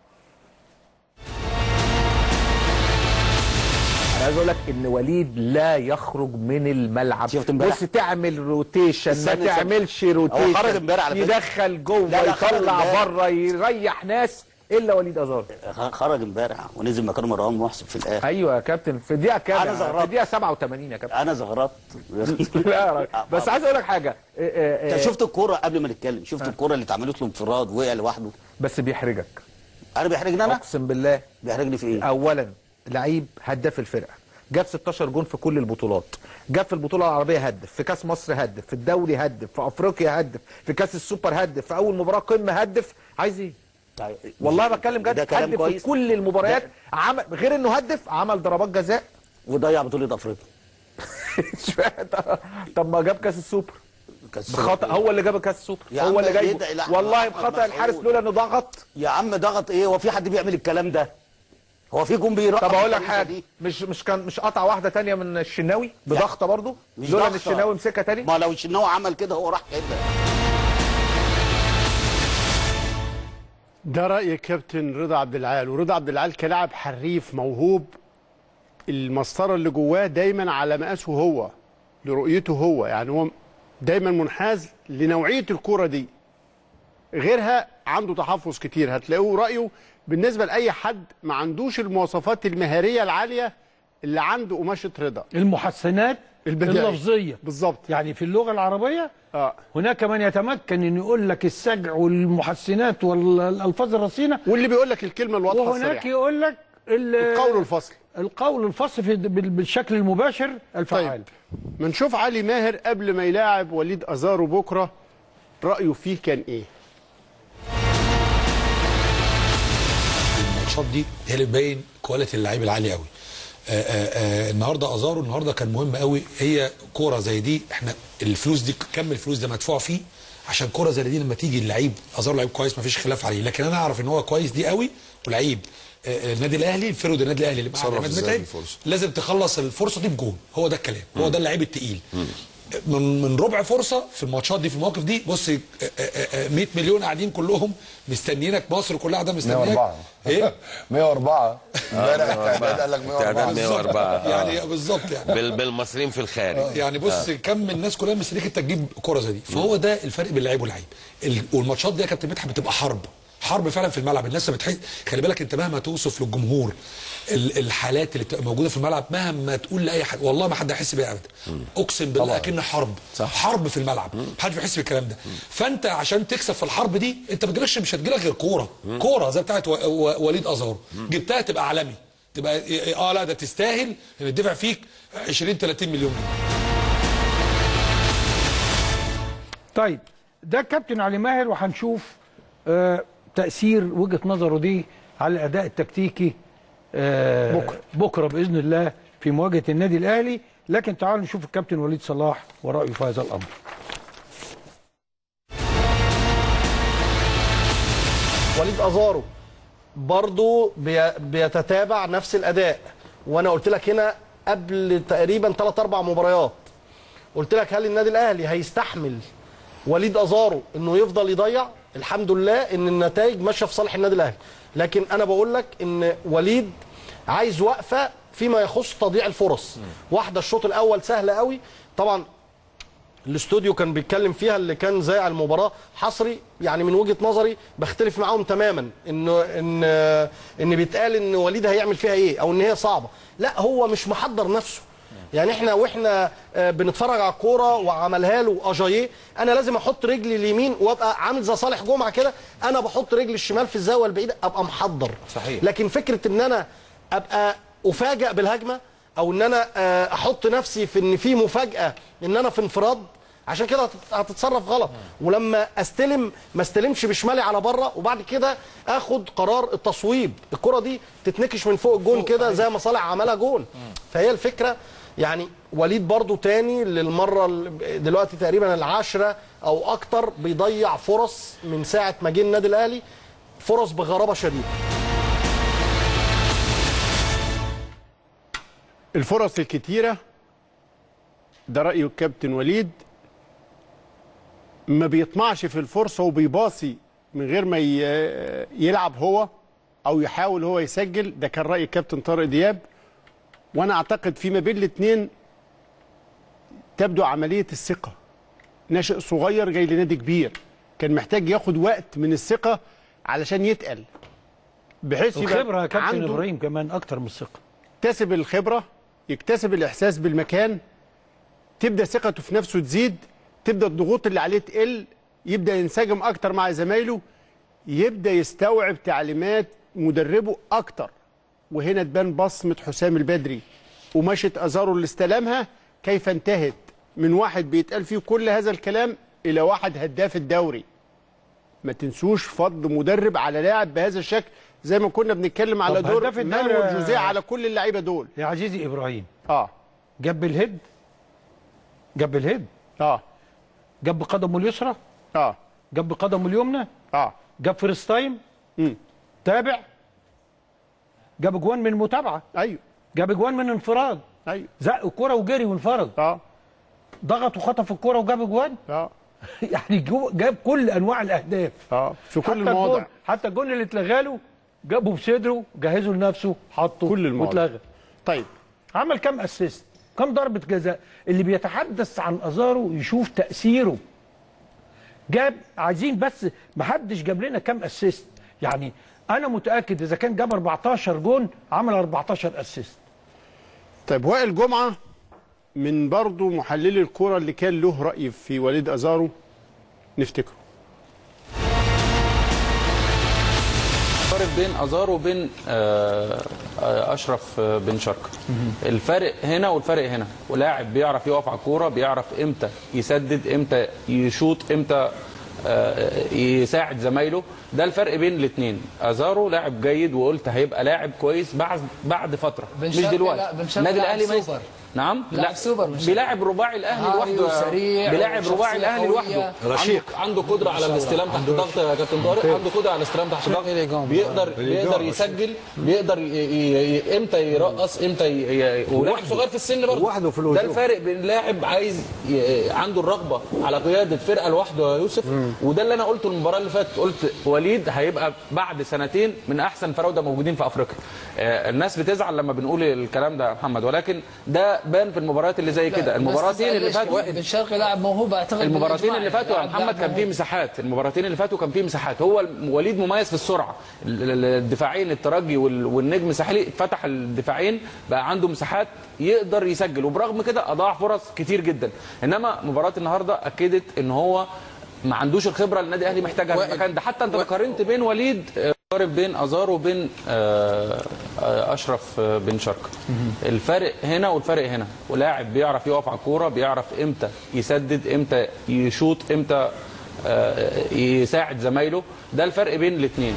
انا عايز اقول لك ان وليد لا يخرج من الملعب شفت امبارح؟ بص تعمل روتيشن ما استنى، استنى. تعملش هو روتيشن خرج امبارح على فكرة. يدخل جوه لا، لا، خرج يطلع امبارح. بره يريح ناس الا وليد ازار خرج امبارح ونزل مكانه مروان محسن في الاخر ايوه يا كابتن في الدقيقه كام أنا في زغرطت. الدقيقه 87 يا كابتن انا زغرطت لا يا راجل. بس عايز اقول لك حاجه إيه إيه انت إيه شفت الكوره قبل ما نتكلم شفت الكوره اللي اتعملت له انفراد وقع لوحده بس بيحرجك انا بيحرجني انا اقسم بالله بيحرجني في ايه اولا لعيب هداف الفرقه جاب 16 جون في كل البطولات جاب في البطوله العربيه هدف في كاس مصر هدف في الدوري هدف في افريقيا هدف في كاس السوبر هدف في اول مباراه قمه هدف عايز ايه طيب، والله بتكلم ده جد كلام هدف في كويس كل المباريات ده- عمل غير انه هدف عمل ضربات جزاء وضيع بطوله افريقيا مش فاهم. طب ما جاب كاس السوبر كاس بخطا هو اللي جاب كاس السوبر يا هو عم اللي يدعي جايبه لأحمد والله أحمد بخطا مسعود. الحارس لولا انه ضغط يا عم ضغط ايه هو في حد بيعمل الكلام ده هو في جون بيرقص طب اقول لك بالطريقة حاجه دي؟ مش مش كان مش قطع واحده تانية من الشناوي بضغطه برضه مش لولا ان ضغطة. الشناوي مسكها تاني ما لو الشناوي عمل كده هو راح كده ده راي الكابتن رضا عبد العال ورضا عبد العال كلاعب حريف موهوب المسطره اللي جواه دايما على مقاسه هو لرؤيته هو يعني هو دايما منحاز لنوعيه الكوره دي غيرها عنده تحفظ كتير هتلاقوه رايه بالنسبه لاي حد ما عندوش المواصفات المهاريه العاليه اللي عنده قماشه رضا المحسنات البدائية. اللفظيه بالظبط يعني في اللغه العربيه اه هناك من يتمكن ان يقول لك السجع والمحسنات والالفاظ الرصينه واللي بيقول لك الكلمه الواضحه وهناك الصريحه يقول لك ال- القول الفصل القول الفصل في بال- بالشكل المباشر الفعال طيب ما نشوف علي ماهر قبل ما يلاعب وليد ازارو بكره رايه فيه كان ايه الماتشات دي هي اللي بتبين كواليتي اللعيب العالي قوي آه، آه، آه، النهارده ازارو النهارده كان مهم قوي هي كوره زي دي احنا الفلوس دي كم الفلوس ده مدفوع فيه عشان كوره زي دي لما تيجي اللعيب ازارو لعيب كويس مفيش خلاف عليه لكن انا اعرف ان هو كويس دي قوي ولعيب آه، آه، النادي الاهلي الفرود النادي الاهلي اللي معاه تصرف عماد إزاي متعب بالفرصة؟ لازم تخلص الفرصه دي بجون هو ده الكلام هو ده اللعيب التقيل من من ربع فرصه في الماتشات دي في المواقف دي بص آه، آه، آه، 100 مليون قاعدين كلهم مستنيينك مصر كلها قاعده مستنياك 104 ايه 104 امبارح التعداد قال لك 104 تعداد 104 يعني بالظبط يعني بال- بالمصريين في الخارج يعني بص آه. كم الناس كلها مستنيك انت تجيب كره زي دي فهو ده الفرق بين اللعيب واللعيب ال- والماتشات دي يا كابتن مدحت بتبقى حرب حرب فعلا في الملعب الناس بتحس خلي بالك انت مهما توصف للجمهور ال- الحالات اللي بتبقى موجوده في الملعب مهما تقول لاي حد والله ما حد هيحس بيها ابدا اقسم بالله طبعاً. اكن حرب صح. حرب في الملعب محدش بيحس بالكلام ده فانت عشان تكسب في الحرب دي انت ما تجيلكش مش هتجيلك غير كوره كوره زي بتاعت و- و- وليد ازارو جبتها تبقى عالمي تبقى اه لا ده تستاهل ان يدفع فيك 20 30 مليون جنيه طيب ده كابتن علي ماهر وهنشوف آه تأثير وجهة نظره دي على الأداء التكتيكي آه بكرة بكرة بإذن الله في مواجهة النادي الأهلي لكن تعالوا نشوف الكابتن وليد صلاح ورأيه في هذا الأمر وليد ازارو برضو بي- بيتتابع نفس الاداء وانا قلت لك هنا قبل تقريبا 3 4 مباريات قلت لك هل النادي الاهلي هيستحمل وليد ازارو انه يفضل يضيع الحمد لله ان النتائج ماشيه في صالح النادي الاهلي لكن انا بقول لك ان وليد عايز وقفه فيما يخص تضييع الفرص واحده الشوط الاول سهله قوي طبعا الاستوديو كان بيتكلم فيها اللي كان زي على المباراه حصري يعني من وجهه نظري بختلف معاهم تماما انه ان ان بيتقال ان وليد هيعمل فيها ايه او ان هي صعبه لا هو مش محضر نفسه يعني احنا واحنا آه، بنتفرج على الكوره وعملها له اجاييه انا لازم احط رجلي اليمين وابقى عامل زي صالح جمعه كده انا بحط رجلي الشمال في الزاويه البعيده ابقى محضر صحيح. لكن فكره ان انا ابقى افاجئ بالهجمه او ان انا آه، احط نفسي في ان في مفاجاه ان انا في انفراد عشان كده هتت- هتتصرف غلط ولما استلم ما استلمش بشمالي على بره وبعد كده اخد قرار التصويب الكره دي تتنكش من فوق الجون كده زي ما صالح عملها جون فهي الفكره يعني وليد برضو تاني للمره ال- دلوقتي تقريبا العاشره او اكتر بيضيع فرص من ساعه ما جه النادي الاهلي فرص بغرابه شديده الفرص الكتيرة ده رأيه الكابتن وليد ما بيطمعش في الفرصة وبيباصي من غير ما ي- يلعب هو أو يحاول هو يسجل ده كان رأي الكابتن طارق دياب وأنا أعتقد فيما بين الاتنين تبدو عملية الثقة ناشئ صغير جاي لنادي كبير كان محتاج ياخد وقت من الثقة علشان يتقل بحيث يبقى الخبرة يا كابتن عنده إبراهيم كمان أكتر من الثقة يكتسب الخبرة يكتسب الإحساس بالمكان تبدأ ثقته في نفسه تزيد تبدأ الضغوط اللي عليه تقل يبدأ ينسجم أكتر مع زمايله يبدأ يستوعب تعليمات مدربه أكتر وهنا تبان بصمة حسام البدري ومشت أزارو اللي استلمها كيف انتهت من واحد بيتقال فيه كل هذا الكلام إلى واحد هداف الدوري ما تنسوش فضل مدرب على لاعب بهذا الشكل زي ما كنا بنتكلم على طب دور هداف مانويل الدوري- جوزيه على كل اللعيبه دول يا عزيزي إبراهيم اه جاب بالهيد جاب بالهيد اه جاب بقدمه اليسرى اه جاب بقدمه اليمنى اه جاب فيرست تايم تابع جاب اجوان من متابعه ايوه جاب اجوان من انفراد ايوه زق الكره وجري وانفرد اه ضغط وخطف الكره وجاب اجوان اه يعني جو- جاب كل انواع الاهداف اه في كل حتى المواضع. الجون حتى الجون اللي اتلغى له جابه بصدره جهزه لنفسه حطه كل المواضع. واتلغى طيب عمل كام اسيست كام ضربه جزاء اللي بيتحدث عن ازارو يشوف تاثيره جاب عايزين بس محدش جاب لنا كام اسيست يعني انا متاكد اذا كان جاب 14 جون عمل 14 اسيست طيب وائل جمعه من برضه محللي الكرة اللي كان له رأي في وليد أزارو نفتكره الفرق بين ازار وبين آه، آه، اشرف آه، بن شرقه الفرق هنا والفرق هنا ولاعب بيعرف يقف على الكوره بيعرف امتى يسدد امتى يشوط امتى آه، يساعد زمايله ده الفرق بين الاثنين ازارو لاعب جيد وقلت هيبقى لاعب كويس بعد بعد فتره بن مش شرقي دلوقتي لا، بن شرقي النادي لاعب الاهلي ما يست- سوبر. نعم لاعب سوبر مش بيلاعب رباعي الاهلي هاوي لوحده وسريع بيلاعب وشخصية رباعي الاهلي قوية. لوحده رشيق. عنده عنده قدره على الاستلام تحت ضغط يا كابتن طارق عنده قدره على الاستلام تحت ضغط بيقدر بيقدر يسجل بيقدر ي- ي- ي- امتى يرقص امتى ي- ي- ولاعب صغير في السن برضه لوحده في ده الهجوم. الفارق بين لاعب عايز ي- عنده الرغبه على قياده فرقه لوحده يا يوسف وده اللي انا قلته المباراه اللي فاتت قلت وليد هيبقى بعد سنتين من احسن فراوده موجودين في افريقيا آه، الناس بتزعل لما بنقول الكلام ده يا محمد ولكن ده بان في المباريات اللي زي كده المباراتين اللي فاتوا بن شرقي لاعب موهوب اعتقد المباراتين بالإجماع اللي فاتوا يا لاعب- محمد لاعب كان فيه موهوب. مساحات المباراتين اللي فاتوا كان فيه مساحات هو وليد مميز في السرعه ال- ال- الدفاعين الترجي وال- والنجم الساحلي فتح الدفاعين بقى عنده مساحات يقدر يسجل وبرغم كده اضاع فرص كتير جدا انما مباراه النهارده اكدت ان هو ما عندوش الخبره اللي النادي الاهلي محتاجها في المكان ده حتى انت قارنت بين وليد آه، قارن بين ازارو وبين آه، آه، اشرف آه، بن شرقي الفرق هنا والفرق هنا ولاعب بيعرف يقف على الكوره بيعرف امتى يسدد امتى يشوط امتى آه، يساعد زمايله ده الفرق بين الاثنين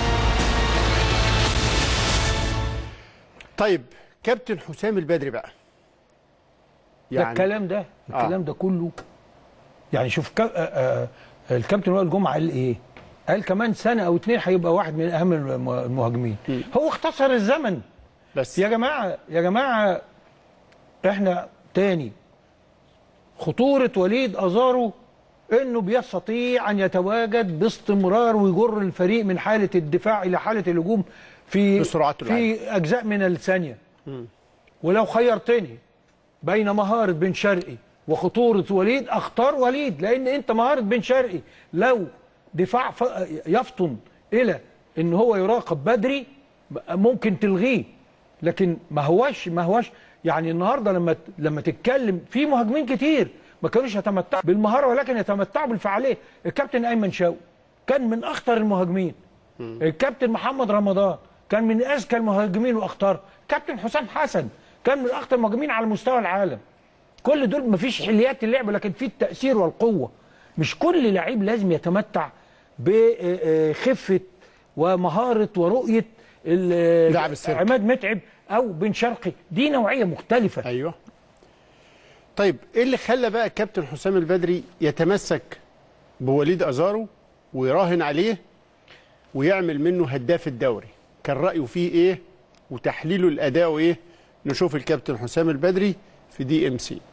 طيب كابتن حسام البدري بقى ده الكلام ده الكلام ده كله يعني شوف كا... آه آه الكابتن وائل جمعه قال ايه؟ قال كمان سنه او اتنين هيبقى واحد من اهم الم- المهاجمين هو اختصر الزمن بس يا جماعه يا جماعه احنا تاني خطوره وليد ازارو انه بيستطيع ان يتواجد باستمرار ويجر الفريق من حاله الدفاع الى حاله الهجوم في بسرعته في اجزاء من الثانيه ولو خيرتني بين مهارة بن شرقي وخطورة وليد اختار وليد لان انت مهارة بن شرقي لو دفاع ف- يفطن الى ان هو يراقب بدري ممكن تلغيه لكن ما هوش ما هوش يعني النهارده لما لما تتكلم في مهاجمين كتير ما كانوش يتمتعوا بالمهاره ولكن يتمتعوا بالفعاليه الكابتن ايمن شوقي كان من اخطر المهاجمين الكابتن محمد رمضان كان من اذكى المهاجمين واخطر كابتن حسام حسن كان من اخطر المهاجمين على مستوى العالم كل دول مفيش حليات اللعب لكن في التاثير والقوه مش كل لعيب لازم يتمتع بخفه ومهاره ورؤيه ال- لاعب السيرك. عماد متعب او بن شرقي دي نوعيه مختلفه ايوه طيب ايه اللي خلى بقى الكابتن حسام البدري يتمسك بوليد ازارو ويراهن عليه ويعمل منه هداف الدوري كان رايه فيه ايه وتحليله الاداء ايه نشوف الكابتن حسام البدري في دي ام سي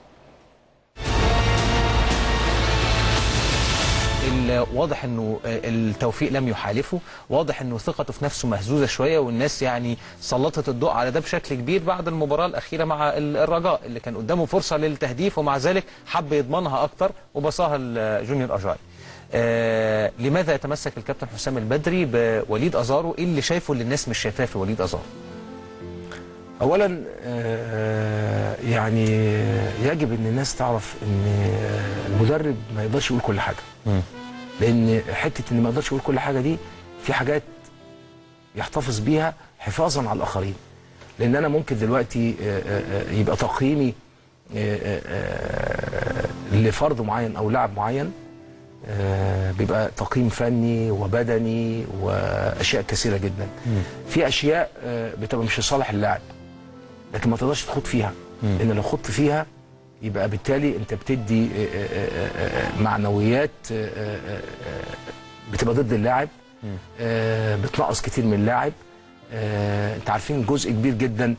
ال- واضح انه التوفيق لم يحالفه واضح انه ثقته في نفسه مهزوزه شويه والناس يعني سلطت الضوء على ده بشكل كبير بعد المباراه الاخيره مع ال- الرجاء اللي كان قدامه فرصه للتهديف ومع ذلك حب يضمنها اكتر وبصاها الجونيور اجاي آه لماذا يتمسك الكابتن حسام البدري بوليد ازارو ايه اللي شايفه اللي الناس مش شايفاه في وليد ازارو اولا آه، يعني يجب ان الناس تعرف ان المدرب ما يقدرش يقول كل حاجه لان حته ان ما يقدرش يقول كل حاجه دي في حاجات يحتفظ بيها حفاظا على الاخرين لان انا ممكن دلوقتي آه، آه، آه، يبقى تقييمي آه، آه، آه، لفرد معين او لاعب معين آه، بيبقى تقييم فني وبدني واشياء كثيره جدا في اشياء آه، بتبقى مش لصالح اللاعب لكن ما تقدرش تخوض فيها لان لو خضت فيها يبقى بالتالي انت بتدي آه، آه، آه، آه، معنويات آه، آه، آه، بتبقى ضد اللاعب آه، بتنقص كتير من اللاعب آه، انت عارفين جزء كبير جدا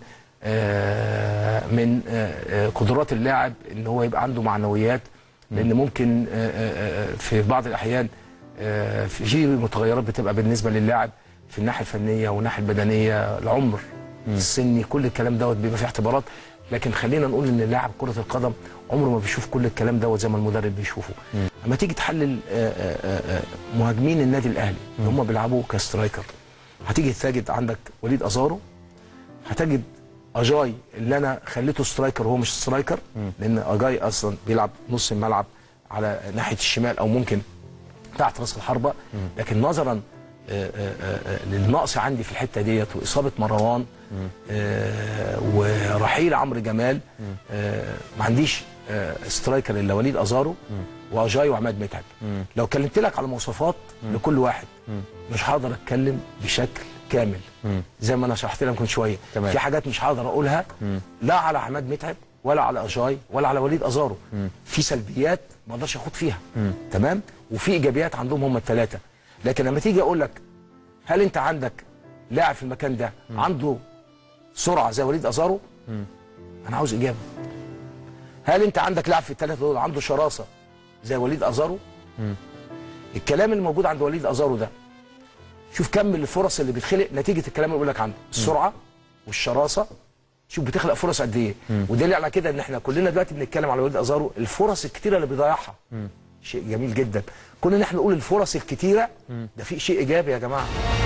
آه، من آه، آه، قدرات اللاعب ان هو يبقى عنده معنويات لان ممكن آه، آه، آه، في بعض الاحيان آه، في متغيرات بتبقى بالنسبه للاعب في الناحيه الفنيه والناحيه البدنيه العمر السني كل الكلام دوت بيبقى فيه اعتبارات لكن خلينا نقول ان لاعب كره القدم عمره ما بيشوف كل الكلام دوت زي ما المدرب بيشوفه اما تيجي تحلل آه، آه، آه، آه، مهاجمين النادي الاهلي اللي هم بيلعبوا كسترايكر هتيجي تجد عندك وليد ازارو هتجد اجاي اللي انا خليته سترايكر وهو مش سترايكر لان اجاي اصلا بيلعب نص الملعب على ناحيه الشمال او ممكن تحت راس الحربه لكن نظرا آه، آه، آه، للنقص عندي في الحته ديت واصابه مروان آه، ورحيل عمرو جمال آه، ما عنديش آه، سترايكر الا وليد ازارو واجاي وعماد متعب لو كلمت لك على مواصفات لكل واحد مش هقدر اتكلم بشكل كامل زي ما انا شرحت لك من شويه تمام. في حاجات مش هقدر اقولها لا على عماد متعب ولا على اجاي ولا على وليد ازارو في سلبيات ما اقدرش اخوض فيها تمام وفي ايجابيات عندهم هم الثلاثه لكن لما تيجي اقول لك هل انت عندك لاعب في المكان ده عنده سرعه زي وليد ازارو انا عاوز اجابه هل انت عندك لاعب في الثلاثه دول عنده شراسه زي وليد ازارو الكلام اللي موجود عند وليد ازارو ده شوف كم الفرص اللي بتخلق نتيجه الكلام اللي بقول لك عنده السرعه والشراسه شوف بتخلق فرص قد ايه ودليل على كده ان احنا كلنا دلوقتي بنتكلم على وليد ازارو الفرص الكتيره اللي بيضيعها شيء جميل جدا كون ان احنا نقول الفرص الكتيره ده في شيء ايجابي يا جماعه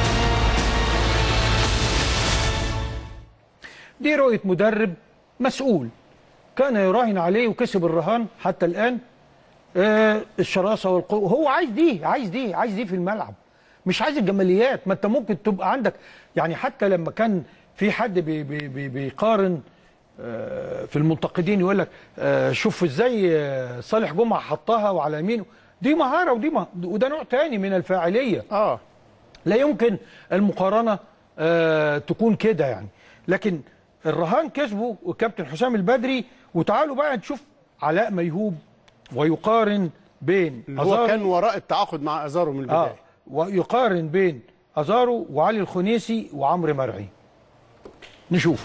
دي رؤية مدرب مسؤول كان يراهن عليه وكسب الرهان حتى الآن آه الشراسة والقوة هو عايز دي عايز دي عايز دي في الملعب مش عايز الجماليات ما انت ممكن تبقى عندك يعني حتى لما كان في حد بي بي بي بيقارن آه في المنتقدين يقول لك آه شوف ازاي آه صالح جمعة حطها وعلى يمينه دي مهارة ودي مه... وده نوع تاني من الفاعلية اه لا يمكن المقارنة آه تكون كده يعني لكن الرهان كسبه والكابتن حسام البدري وتعالوا بقى نشوف علاء ميهوب ويقارن بين اللي هو كان وراء التعاقد مع ازارو من البدايه آه ويقارن بين ازارو وعلي الخنيسي وعمرو مرعي نشوف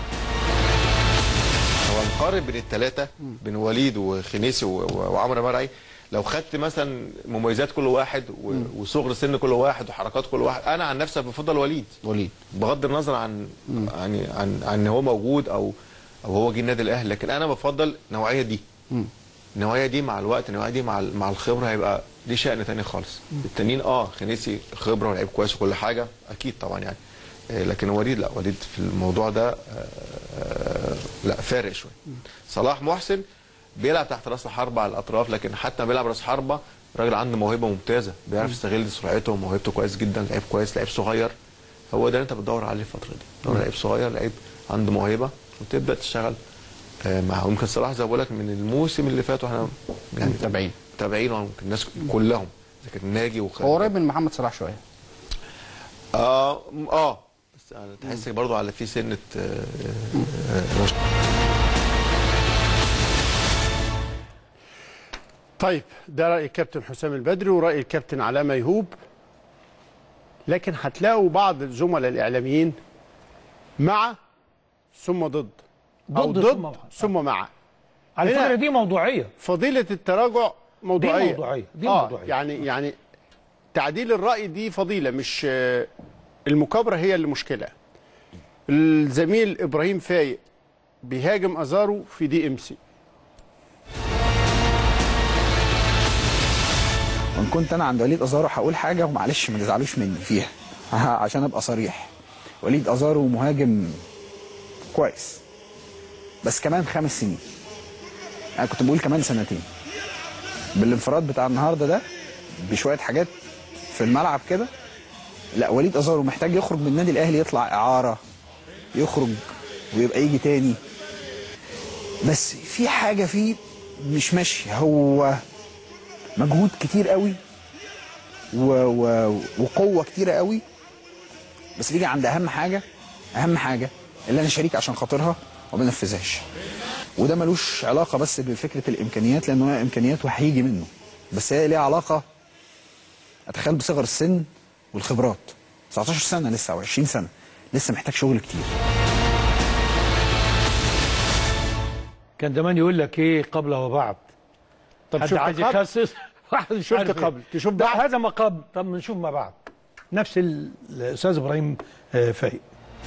هو نقارن بين الثلاثه بين وليد وخنيسي و- و- وعمرو مرعي لو خدت مثلا مميزات كل واحد و- وصغر سن كل واحد وحركات كل واحد انا عن نفسي بفضل وليد وليد بغض النظر عن يعني عن عن ان هو موجود او او هو جه النادي الاهلي لكن انا بفضل النوعيه دي النوعيه دي مع الوقت النوعيه دي مع ال- مع الخبره هيبقى دي شأن تاني خالص التانيين اه خنيسي خبره ولعيب كويس وكل حاجه اكيد طبعا يعني آه، لكن وليد لا وليد في الموضوع ده آه، آه، لا فارق شويه صلاح محسن بيلعب تحت راس الحربه على الاطراف لكن حتى ما بيلعب راس حربه راجل عنده موهبه ممتازه بيعرف يستغل سرعته وموهبته كويس جدا لعيب كويس لعيب صغير هو ده اللي انت بتدور عليه الفتره دي دور لعيب صغير لعيب عنده موهبه وتبدا تشتغل آه، معاه يمكن صلاح زي ما بقول لك من الموسم اللي فات واحنا يعني متابعين متابعين يمكن الناس كلهم اذا كان ناجي وخالد هو قريب من محمد صلاح شويه اه م- اه بس يعني تحس برضو على في سنه آه، آه، رش- طيب ده راي الكابتن حسام البدري وراي الكابتن علاء ميهوب لكن هتلاقوا بعض الزملاء الاعلاميين مع ثم ضد او ضد ضد ثم مع. ثم مع على هنا فكرة دي موضوعية فضيله التراجع موضوعيه موضوعية، دي آه موضوعية. يعني يعني تعديل الراي دي فضيله مش آه، المكابره هي اللي مشكله الزميل ابراهيم فايق بيهاجم ازارو في دي ام سي وان كنت انا عند وليد ازارو هقول حاجه ومعلش ما تزعلوش مني فيها عشان ابقى صريح وليد ازارو مهاجم كويس بس كمان خمس سنين انا كنت بقول كمان سنتين بالانفراد بتاع النهارده ده بشويه حاجات في الملعب كده لا وليد ازارو محتاج يخرج من النادي الاهلي يطلع اعاره يخرج ويبقى يجي تاني بس في حاجه فيه مش ماشيه هو مجهود كتير قوي و... و... وقوه كتيره قوي بس بيجي عند اهم حاجه اهم حاجه اللي انا شريك عشان خاطرها وما بنفذهاش وده ملوش علاقه بس بفكره الامكانيات لانه هي امكانيات وهيجي منه بس هي ليها علاقه اتخيل بصغر السن والخبرات 19 سنه لسه او 20 سنه لسه محتاج شغل كتير كان زمان يقول لك ايه قبل وبعد طب حد شفت عايز قبل؟ يخصص واحد مش شفت عارف إيه. قبل، تشوف لا هذا ما قبل طب نشوف ما بعد نفس ال- الاستاذ ابراهيم آه، فايق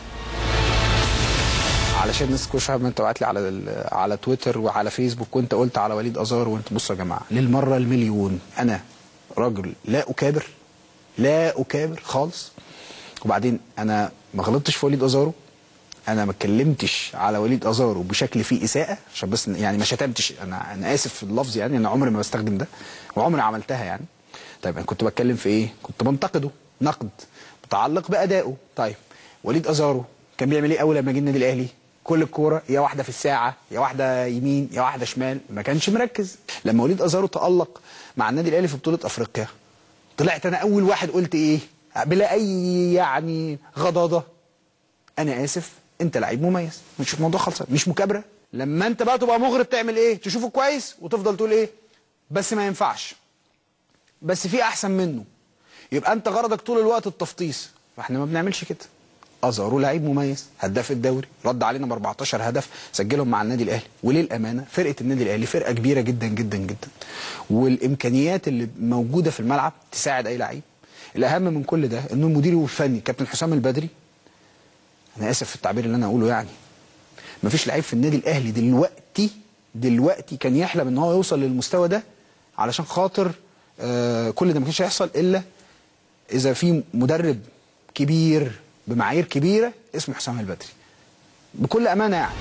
علشان الناس كل شويه ما انت بعت لي على ال- على تويتر وعلى فيسبوك وانت قلت على وليد ازار وانت بصوا يا جماعه للمره المليون انا راجل لا اكابر لا اكابر خالص وبعدين انا ما غلطتش في وليد ازارو انا ما اتكلمتش على وليد ازارو بشكل فيه اساءه عشان بس يعني ما شتمتش انا انا اسف في اللفظ يعني انا عمري ما بستخدم ده وعمري عملتها يعني طيب انا كنت بتكلم في ايه كنت بنتقده نقد متعلق بادائه طيب وليد ازارو كان بيعمل ايه اول لما جه النادي الاهلي كل الكوره يا واحده في الساعه يا واحده يمين يا واحده شمال ما كانش مركز لما وليد ازارو تالق مع النادي الاهلي في بطوله افريقيا طلعت انا اول واحد قلت ايه بلا اي يعني غضاضه انا اسف انت لعيب مميز مش الموضوع خلصان مش مكابره لما انت بقى تبقى مغرب تعمل ايه تشوفه كويس وتفضل تقول ايه بس ما ينفعش بس في احسن منه يبقى انت غرضك طول الوقت التفطيس فاحنا ما بنعملش كده ازارو لعيب مميز هداف الدوري رد علينا ب 14 هدف سجلهم مع النادي الاهلي وللامانه فرقه النادي الاهلي فرقه كبيره جدا جدا جدا والامكانيات اللي موجوده في الملعب تساعد اي لعيب الاهم من كل ده انه المدير الفني كابتن حسام البدري انا اسف في التعبير اللي انا اقوله يعني مفيش لعيب في النادي الاهلي دلوقتي دلوقتي كان يحلم ان هو يوصل للمستوى ده علشان خاطر آه كل ده ما كانش هيحصل الا اذا في مدرب كبير بمعايير كبيره اسمه حسام البدري بكل امانه يعني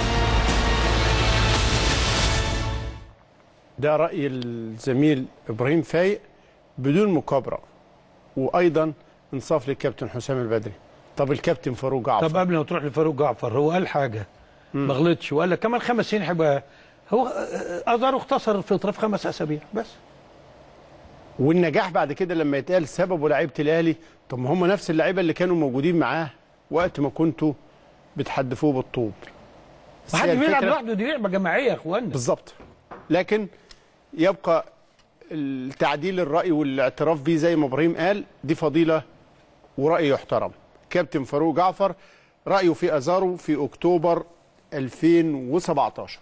ده رأي الزميل إبراهيم فايق بدون مكابرة وأيضا انصاف للكابتن حسام البدري طب الكابتن فاروق جعفر طب قبل ما تروح لفاروق جعفر هو قال حاجه ما غلطش وقال لك كمان خمس سنين هيبقى هو ازارو اختصر الفتره في خمس اسابيع بس والنجاح بعد كده لما يتقال سببه لعيبه الاهلي طب ما هم نفس اللعيبه اللي كانوا موجودين معاه وقت ما كنتوا بتحدفوه بالطوب بس ما حد هي بيلعب الفكرة- لوحده دي لعبه جماعيه يا اخوانا بالظبط لكن يبقى التعديل الرأي والاعتراف بيه زي ما ابراهيم قال دي فضيلة ورأي يحترم كابتن فاروق جعفر رأيه في أزارو في أكتوبر 2017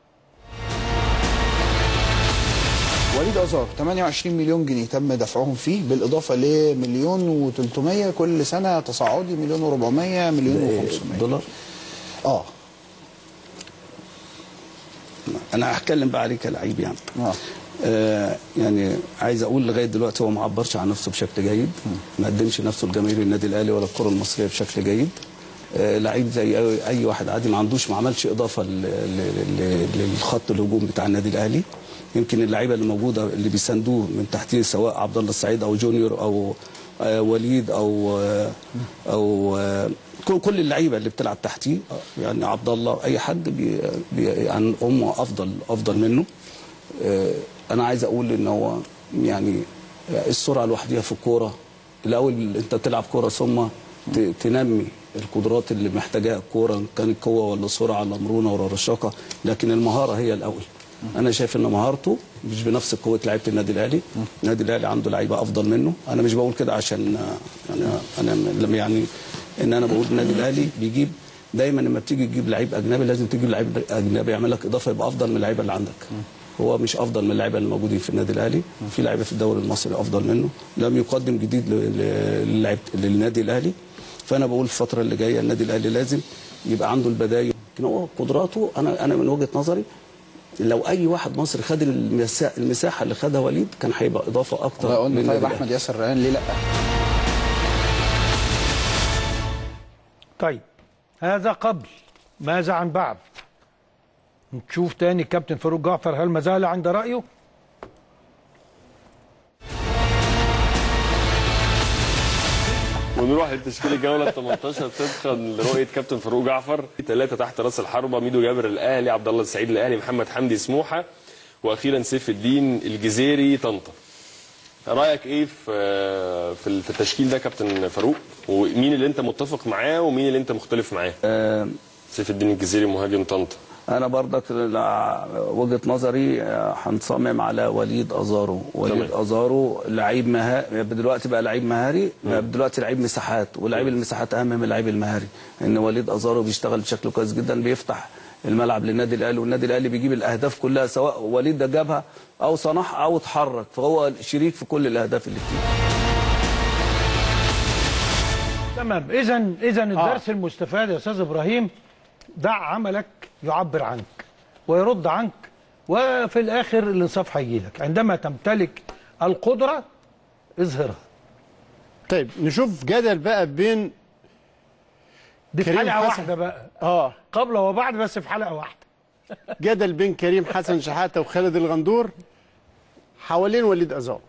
وليد ازار 28 مليون جنيه تم دفعهم فيه بالاضافه لمليون و300 كل سنه تصاعدي مليون و400 مليون و500 دولار اه انا هتكلم بقى عليه كلعيب يعني اه آه يعني عايز اقول لغايه دلوقتي هو ما عبرش عن نفسه بشكل جيد ما قدمش نفسه لجماهير النادي الاهلي ولا الكره المصريه بشكل جيد آه لعيب زي أي- اي واحد عادي ما عندوش ما عملش اضافه ل- ل- ل- للخط الهجوم بتاع النادي الاهلي يمكن اللعيبه اللي موجوده اللي بيساندوه من تحتيه سواء عبد الله السعيد او جونيور او آه وليد او آه او آه كل- كل اللعيبه اللي بتلعب تحتيه آه، يعني عبد الله اي حد بي بي يعني هم افضل افضل منه آه، انا عايز اقول ان هو يعني السرعه لوحدها في الكوره الاول انت تلعب كوره ثم ت- تنمي القدرات اللي محتاجاها الكوره إن كانت قوه ولا سرعه ولا مرونه ولا رشاقه لكن المهاره هي الاول انا شايف ان مهارته مش بنفس قوه لعيبه النادي الاهلي النادي الاهلي عنده لعيبه افضل منه انا مش بقول كده عشان آه، يعني انا لما يعني ان انا بقول النادي الاهلي بيجيب دايما لما بتيجي تجيب لعيب اجنبي لازم تجيب لعيب اجنبي يعمل لك اضافه يبقى افضل من اللعيبه اللي عندك هو مش افضل من اللعيبه اللي موجودين في النادي الاهلي في لعيبه في الدوري المصري افضل منه لم يقدم جديد ل- ل- للعيبة- للنادي الاهلي فانا بقول الفتره اللي جايه النادي الاهلي لازم يبقى عنده البدايل لكن هو قدراته انا انا من وجهه نظري لو اي واحد مصري خد المسا- المساحه اللي خدها وليد كان هيبقى اضافه اكتر والله قلنا للنادي طيب الأهلي. احمد ياسر ريان ليه لا طيب هذا قبل ماذا عن بعد نشوف تاني الكابتن فاروق جعفر هل ما زال عند رأيه ونروح لتشكيل الجوله ال 18 طبقا لرؤيه كابتن فاروق جعفر ثلاثه تحت راس الحربه ميدو جابر الاهلي عبد الله السعيد الاهلي محمد حمدي سموحه واخيرا سيف الدين الجزيري طنطا رايك ايه في في في التشكيل ده كابتن فاروق ومين اللي انت متفق معاه ومين اللي انت مختلف معاه سيف الدين الجزيري مهاجم طنطا انا برضك لا- وجهه نظري آه، هنصمم على وليد ازارو وليد تمام. ازارو لعيب مها دلوقتي بقى لعيب مهاري بقى دلوقتي لعيب مساحات ولعيب المساحات اهم من اللعيب المهاري ان وليد ازارو بيشتغل بشكل كويس جدا بيفتح الملعب للنادي الاهلي والنادي الاهلي بيجيب الاهداف كلها سواء وليد ده جابها او صنعها او اتحرك فهو شريك في كل الاهداف اللي بتيجي تمام اذا اذا الدرس المستفاد يا استاذ ابراهيم دع عملك يعبر عنك ويرد عنك وفي الاخر الانصاف هيجي لك عندما تمتلك القدره اظهرها طيب نشوف جدل بقى بين دي في كريم حلقه حسن. واحده بقى اه قبل وبعد بس في حلقه واحده جدل بين كريم حسن شحاته وخالد الغندور حوالين وليد ازار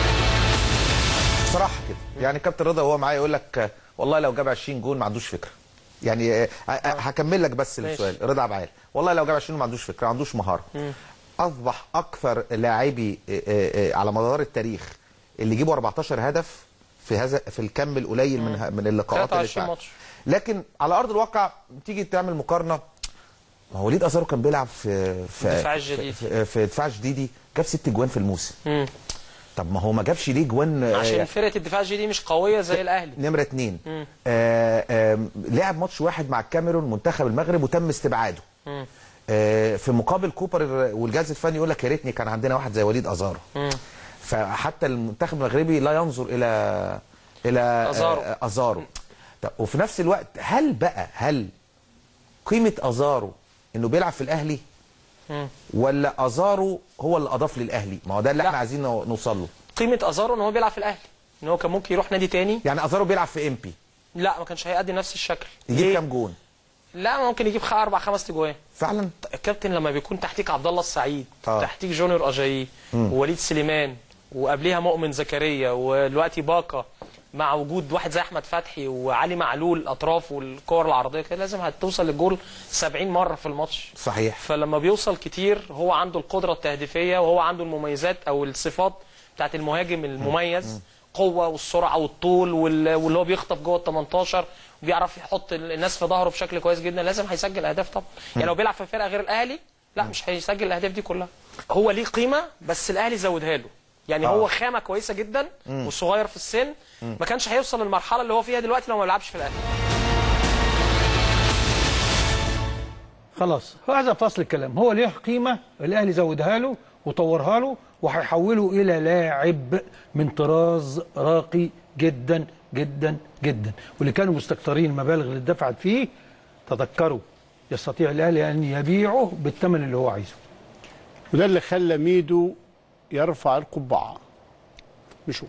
بصراحه كده يعني كابتن رضا وهو معايا يقول لك آه، والله لو جاب 20 جون ما عندوش فكره يعني آه، آه، هكمل لك بس ماشي. السؤال رضا عبعال والله لو جاب 20 ما عندوش فكره ما عندوش مهاره اصبح اكثر لاعبي آه، آه، آه، على مدار التاريخ اللي يجيبوا 14 هدف في هذا في الكم القليل من ه- من اللقاءات اللي 23 اتلعبت. ماتش. لكن على ارض الواقع تيجي تعمل مقارنه ما هو وليد ازارو كان بيلعب في في الدفاع في, الجديد. في, في دفاع جديدي جاب ست جوان في الموسم مم. طب ما هو ما جابش ليه جوان آه، عشان فرقه الدفاع الجديد مش قويه زي الاهلي نمره اتنين مم. آه آه لعب ماتش واحد مع الكاميرون منتخب المغرب وتم استبعاده مم. آه في مقابل كوبر والجهاز الفني يقول لك يا ريتني كان عندنا واحد زي وليد ازارو مم. فحتى المنتخب المغربي لا ينظر الى الى أزارو. آه، ازارو طب وفي نفس الوقت هل بقى هل قيمه ازارو انه بيلعب في الاهلي مم. ولا ازارو هو اللي اضاف للاهلي ما هو ده اللي احنا عايزين نو- نوصل له قيمه ازارو ان هو بيلعب في الاهلي ان هو كان ممكن يروح نادي تاني يعني ازارو بيلعب في ام بي لا ما كانش هيأدي نفس الشكل يجيب ليه؟ كام جون لا ممكن يجيب خ- اربع خمس تجوان فعلا الكابتن لما بيكون تحتيك عبد الله السعيد آه. تحتيك جونيور اجايي مم. ووليد سليمان وقبليها مؤمن زكريا ودلوقتي باكا مع وجود واحد زي احمد فتحي وعلي معلول الاطراف والكور العرضيه كده لازم هتوصل للجول 70 مره في الماتش صحيح فلما بيوصل كتير هو عنده القدره التهديفيه وهو عنده المميزات او الصفات بتاعت المهاجم المميز قوه والسرعه والطول وال- واللي هو بيخطف جوه ال 18 وبيعرف يحط ال- الناس في ظهره بشكل كويس جدا لازم هيسجل اهداف طبعا يعني لو بيلعب في فرقه غير الاهلي لا مش هيسجل الاهداف دي كلها هو ليه قيمه بس الاهلي زودها له يعني آه. هو خامه كويسه جدا مم. وصغير في السن مم. ما كانش هيوصل للمرحله اللي هو فيها دلوقتي لو ما بيلعبش في الاهلي خلاص هذا فصل الكلام هو ليه قيمة الأهلي زودها له وطورها له وهيحوله إلى لاعب من طراز راقي جدا جدا جدا واللي كانوا مستكترين المبالغ اللي دفعت فيه تذكروا يستطيع الأهلي أن يبيعه بالثمن اللي هو عايزه وده اللي خلى ميدو يرفع القبعه نشوف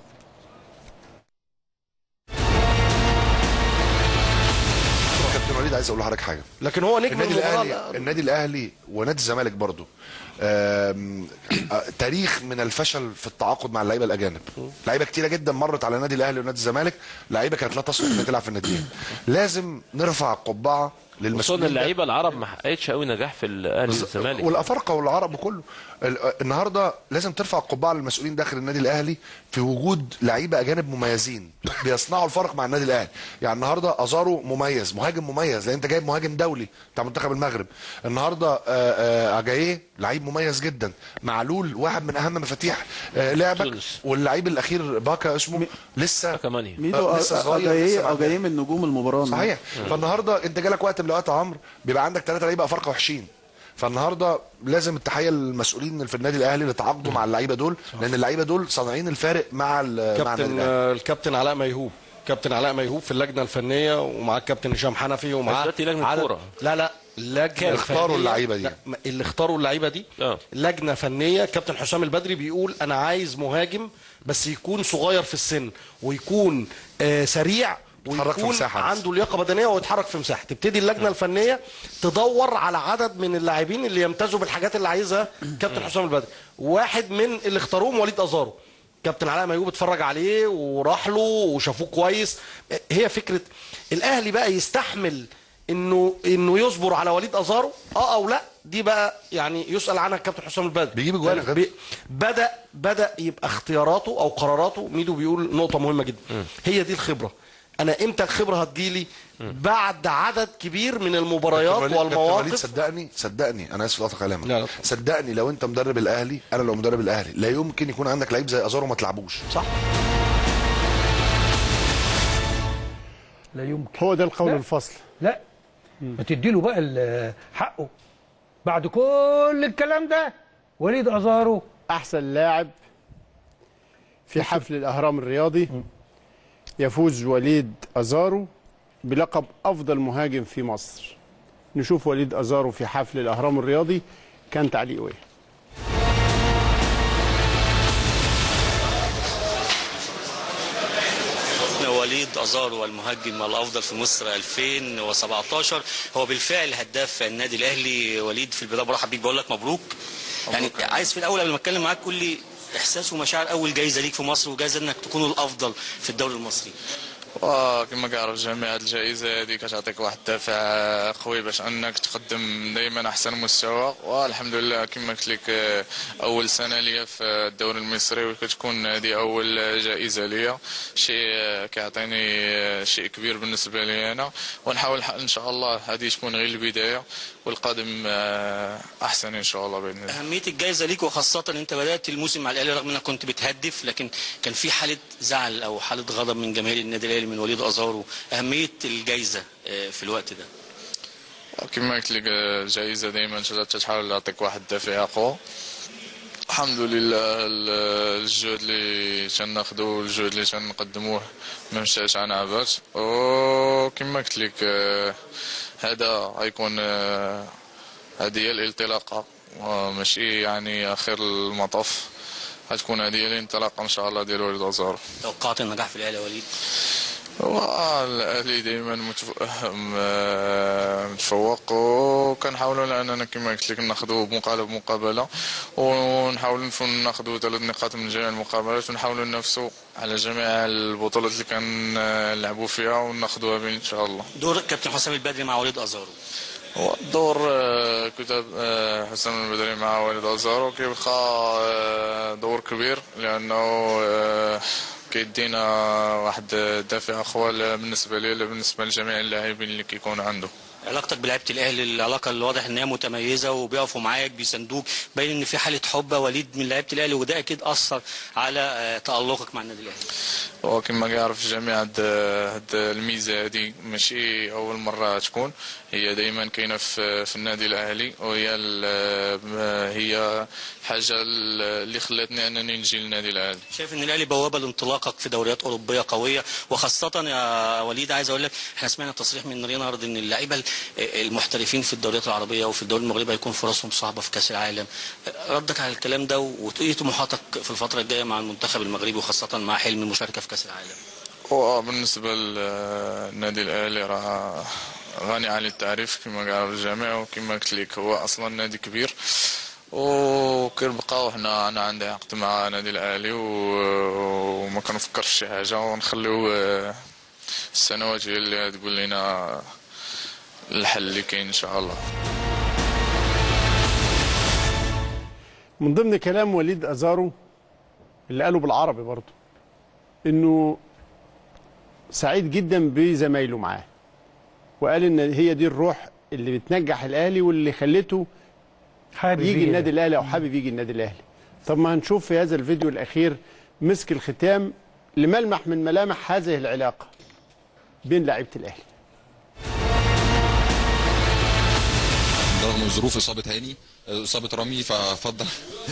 كابتن وليد عايز اقول لحضرتك حاجه لكن هو نجم النادي المباراة الاهلي النادي الاهلي ونادي الزمالك برضو آم، آه، تاريخ من الفشل في التعاقد مع اللعيبه الاجانب لعيبه كتيره جدا مرت على النادي الاهلي ونادي الزمالك لعيبه كانت لا تصلح انها تلعب في الناديين لازم نرفع القبعه خصوصا للمسؤولين ده. اللعيبه العرب ما حققتش قوي نجاح في الاهلي والزمالك والافارقه والعرب كله ال- النهارده لازم ترفع القبعه للمسؤولين داخل النادي الاهلي في وجود لعيبه اجانب مميزين بيصنعوا الفرق مع النادي الاهلي يعني النهارده ازارو مميز مهاجم مميز لان انت جايب مهاجم دولي بتاع منتخب المغرب النهارده آه، آه، اجاييه لعيب مميز جدا معلول واحد من اهم مفاتيح آه، لعبك واللعيب الاخير باكا اسمه لسه ميدو آه، لسه صغير، لسه جاي ما او جاي من نجوم المباراه صحيح فالنهارده انت جالك وقت من الاوقات يا عمرو بيبقى عندك ثلاثه لعيبه افارقه وحشين فالنهارده لازم التحيه للمسؤولين في النادي الاهلي اللي تعاقدوا مع اللعيبه دول لان اللعيبه دول صانعين الفارق مع ال- مع النادي كابتن الاهلي آه، الكابتن علاء ميهوب كابتن علاء ميهوب في اللجنه الفنيه ومعاه الكابتن هشام حنفي ومعاه بس دلوقتي لجنة عدد- كورة. لا لا اللجنه اللي اختاروا الفنية- اللعيبة دي. لا، ما- اللي اختاروا اللعيبه دي لجنه فنيه كابتن حسام البدري بيقول انا عايز مهاجم بس يكون صغير في السن ويكون آه سريع يتحرك في ويكون مساحة بس. عنده لياقه بدنيه ويتحرك في مساحه تبتدي اللجنه الفنيه تدور على عدد من اللاعبين اللي يمتازوا بالحاجات اللي عايزها كابتن حسام البدري واحد من اللي اختاروهم وليد ازارو كابتن علاء ميوب اتفرج عليه وراح له وشافوه كويس هي فكره الاهلي بقى يستحمل انه انه يصبر على وليد ازارو اه او لا دي بقى يعني يسال عنها الكابتن حسام البدري بيجيب اجوان يا بي بدا بدا يبقى اختياراته او قراراته ميدو بيقول نقطه مهمه جدا هي دي الخبره انا امتى الخبره هتجيلي بعد عدد كبير من المباريات كابتن وليد- كابتن وليد والمواقف صدقني صدقني انا اسف لقطع كلامك صدقني لو انت مدرب الاهلي انا لو مدرب الاهلي لا يمكن يكون عندك لعيب زي ازارو ما تلعبوش صح لا يمكن هو ده القول لا. الفصل لا ما تديله بقى ال- حقه بعد كل الكلام ده وليد ازارو احسن لاعب في حفل الاهرام الرياضي يفوز وليد ازارو بلقب افضل مهاجم في مصر نشوف وليد ازارو في حفل الاهرام الرياضي كان تعليقه ايه وليد أزارو المهاجم الأفضل في مصر 2017 هو بالفعل هداف النادي الأهلي وليد في البداية برحب بيك بقول لك مبروك يعني عايز في الأول قبل ما أتكلم معاك قول لي إحساس ومشاعر أول جايزة ليك في مصر وجايزة إنك تكون الأفضل في الدوري المصري وكما كيعرف الجميع هذه الجائزة هذه كتعطيك واحد الدافع قوي باش انك تقدم دائما احسن مستوى والحمد لله كما قلت لك آه، اول سنة ليا في الدوري المصري وكتكون هذه اول جائزة ليا شيء آه، كيعطيني آه، شيء كبير بالنسبة لي انا ونحاول ح- ان شاء الله هذه تكون غير البداية والقادم آه، احسن ان شاء الله باذن الله أهمية الجائزة ليك وخاصة إن أنت بدأت الموسم مع الأهلي رغم إنك كنت بتهدف لكن كان في حالة زعل أو حالة غضب من جماهير النادي الأهلي من وليد أزارو أهمية الجائزة آه، في الوقت ده كما قلت لك الجائزة دائما تحاول تعطيك واحد الدافع أقوى الحمد لله ال- الجهد اللي تناخدو والجهد اللي تنقدموه ما مشاش عن عبات وكما قلت لك آه، هذا غيكون آه، هذه هي الانطلاقة وماشي يعني آخر المطاف غتكون هذه هي الانطلاقة إن شاء الله ديال وليد أزارو توقعت النجاح في الأهلي يا وليد والاهلي دائما متف- م- متفوق وكنحاولوا اننا كما قلت لك ناخذوا مقابله بمقابله ونحاولوا نف- ناخذوا ثلاث نقاط من جميع المقابلات ونحاولوا ننافسوا على جميع البطولات اللي كنلعبوا فيها وناخذوها بين ان شاء الله دور كابتن حسام البدري مع وليد أزارو هو الدور آه، كتاب آه، حسام البدري مع والد أزارو كيبقى آه، دور كبير لأنه آه، كيدينا واحد دافع أقوى بالنسبة لي بالنسبة لجميع اللاعبين اللي كيكونوا عنده علاقتك بلعيبه الاهلي العلاقه اللي واضح ان هي متميزه وبيقفوا معاك بيساندوك باين ان في حاله حب وليد من لعيبه الاهلي وده اكيد اثر على آه، تالقك مع النادي الاهلي وكما كيعرف الجميع هاد هاد الميزه هادي ماشي اول مره تكون هي دائما كاينه في في النادي الاهلي وهي ال- هي حاجه اللي خلاتني انني نجي للنادي الاهلي شايف ان الاهلي بوابه لانطلاقك في دوريات اوروبيه قويه وخاصه يا وليد عايز اقول لك احنا سمعنا تصريح من رينارد ان اللعيبه المحترفين في الدوريات العربيه وفي الدوري المغربي هيكون فرصهم صعبه في كاس العالم ردك على الكلام ده وايه طموحاتك في الفتره الجايه مع المنتخب المغربي وخاصه مع حلم المشاركه في كاس العالم وبالنسبة للنادي الأهلي راه غني عن التعريف كما قال الجميع وكما قلت لك هو أصلا نادي كبير وكنبقاو حنا أنا عندي عقد مع نادي الأهلي و- وما كنفكرش في شي حاجة ونخليو آه، السنوات هي اللي تقول لنا الحل اللي كاين إن شاء الله من ضمن كلام وليد أزارو اللي قاله بالعربي برضه انه سعيد جدا بزمايله معاه وقال ان هي دي الروح اللي بتنجح الاهلي واللي خلته حابب يجي يجي النادي ده. الاهلي او حابب يجي النادي الاهلي طب ما هنشوف في هذا الفيديو الاخير مسك الختام لملمح من ملامح هذه العلاقه بين لعيبه الاهلي رغم ظروف اصابه هاني اصابه رامي ففضل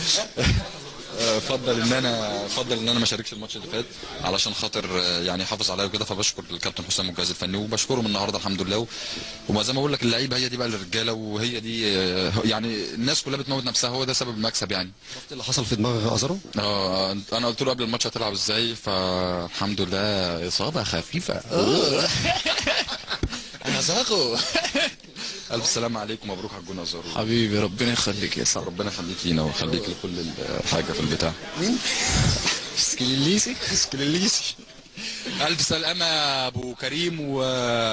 فضل ان انا فضل ان انا ما اشاركش الماتش اللي فات علشان خاطر يعني حافظ عليا وكده فبشكر الكابتن حسام والجهاز الفني وبشكرهم النهارده الحمد لله وما زي ما بقول لك اللعيبه هي دي بقى الرجاله وهي دي يعني الناس كلها بتموت نفسها هو ده سبب المكسب يعني شفت اللي حصل في دماغ ازارو اه انا قلت له قبل الماتش هتلعب ازاي فالحمد لله اصابه خفيفه انا زاغو الف سلام عليكم مبروك على الجون يا زارو حبيبي ربنا يخليك يا صاحبي ربنا يخليك لينا ويخليك لكل حاجه في البتاع مين؟ سكليليسي سكليليسي الف سلامه ابو كريم و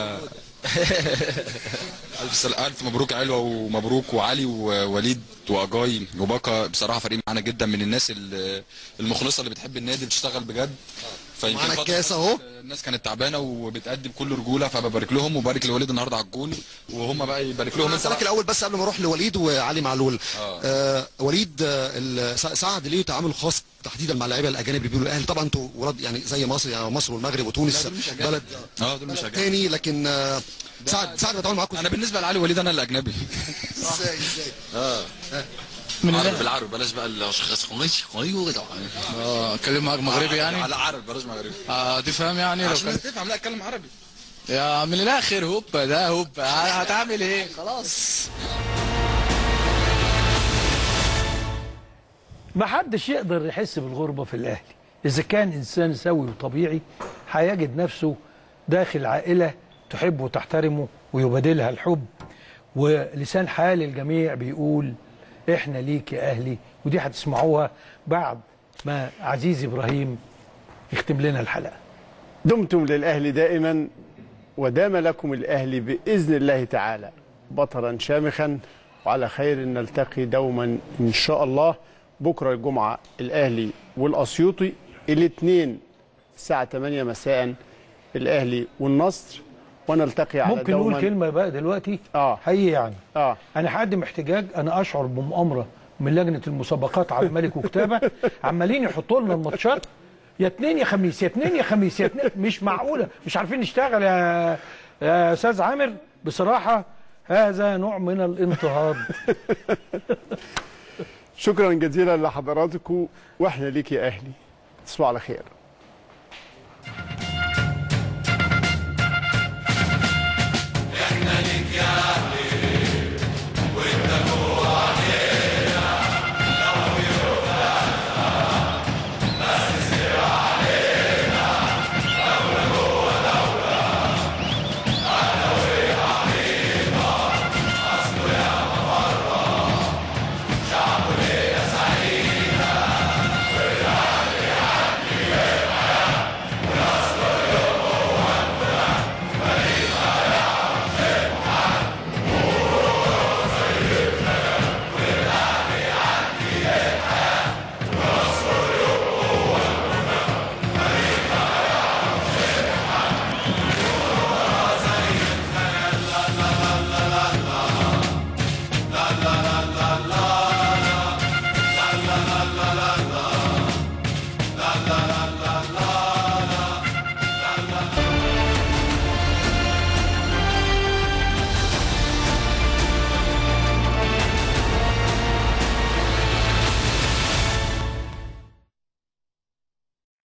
الف سل... الف مبروك علوه ومبروك وعلي ووليد واجاي وباكا بصراحه فريق معانا جدا من الناس ال- المخلصه اللي بتحب النادي بتشتغل بجد فيمكن معانا فترة الكاس أهو. الناس كانت تعبانه وبتأدي بكل رجوله فببارك لهم وبارك لوليد النهارده على الجون وهم بقى يبارك لهم انت اسالك بقى. الاول بس قبل ما اروح لوليد وعلي معلول آه. آه وليد آه ال- سع- سعد ليه تعامل خاص تحديدا مع اللعيبه الاجانب اللي بيقولوا الاهلي طبعا انتوا ولاد يعني زي مصر يعني مصر والمغرب وتونس لا، دول مش أجانب. بلد اه دول مش بلد أجانب. تاني لكن آه سعد سعد بيتعامل معاكم انا بالنسبه لعلي وليد انا الاجنبي ازاي ازاي اه من عربي ال- بالعربي بلاش بقى الاشخاص اه اتكلم معاك مغربي يعني لا عربي بلاش مغربي اه تفهم يعني لو عشان كان الناس تفهم لا اتكلم عربي يا من الاخر هوبا ده هوبا هتعمل ايه خلاص ما حدش يقدر يحس بالغربة في الأهلي إذا كان إنسان سوي وطبيعي هيجد نفسه داخل عائلة تحبه وتحترمه ويبادلها الحب ولسان حال الجميع بيقول إحنا ليك يا أهلي ودي هتسمعوها بعد ما عزيز إبراهيم يختم لنا الحلقة دمتم للأهلي دائما ودام لكم الأهلي بإذن الله تعالى بطلا شامخا وعلى خير نلتقي دوما إن شاء الله بكرة الجمعة الأهلي والأسيوطي الاثنين الساعة 8 مساء الأهلي والنصر ونلتقي على ممكن دوما نقول كلمه بقى دلوقتي اه حقيقي يعني اه انا هقدم احتجاج انا اشعر بمؤامره من لجنه المسابقات على الملك وكتابه عمالين يحطوا لنا الماتشات يا اتنين يا خميس يا اتنين يا خميس يا اتنين مش معقوله مش عارفين نشتغل يا يا استاذ عامر بصراحه هذا نوع من الانتهاض شكرا جزيلا لحضراتكم واحنا ليك يا اهلي تصبحوا على خير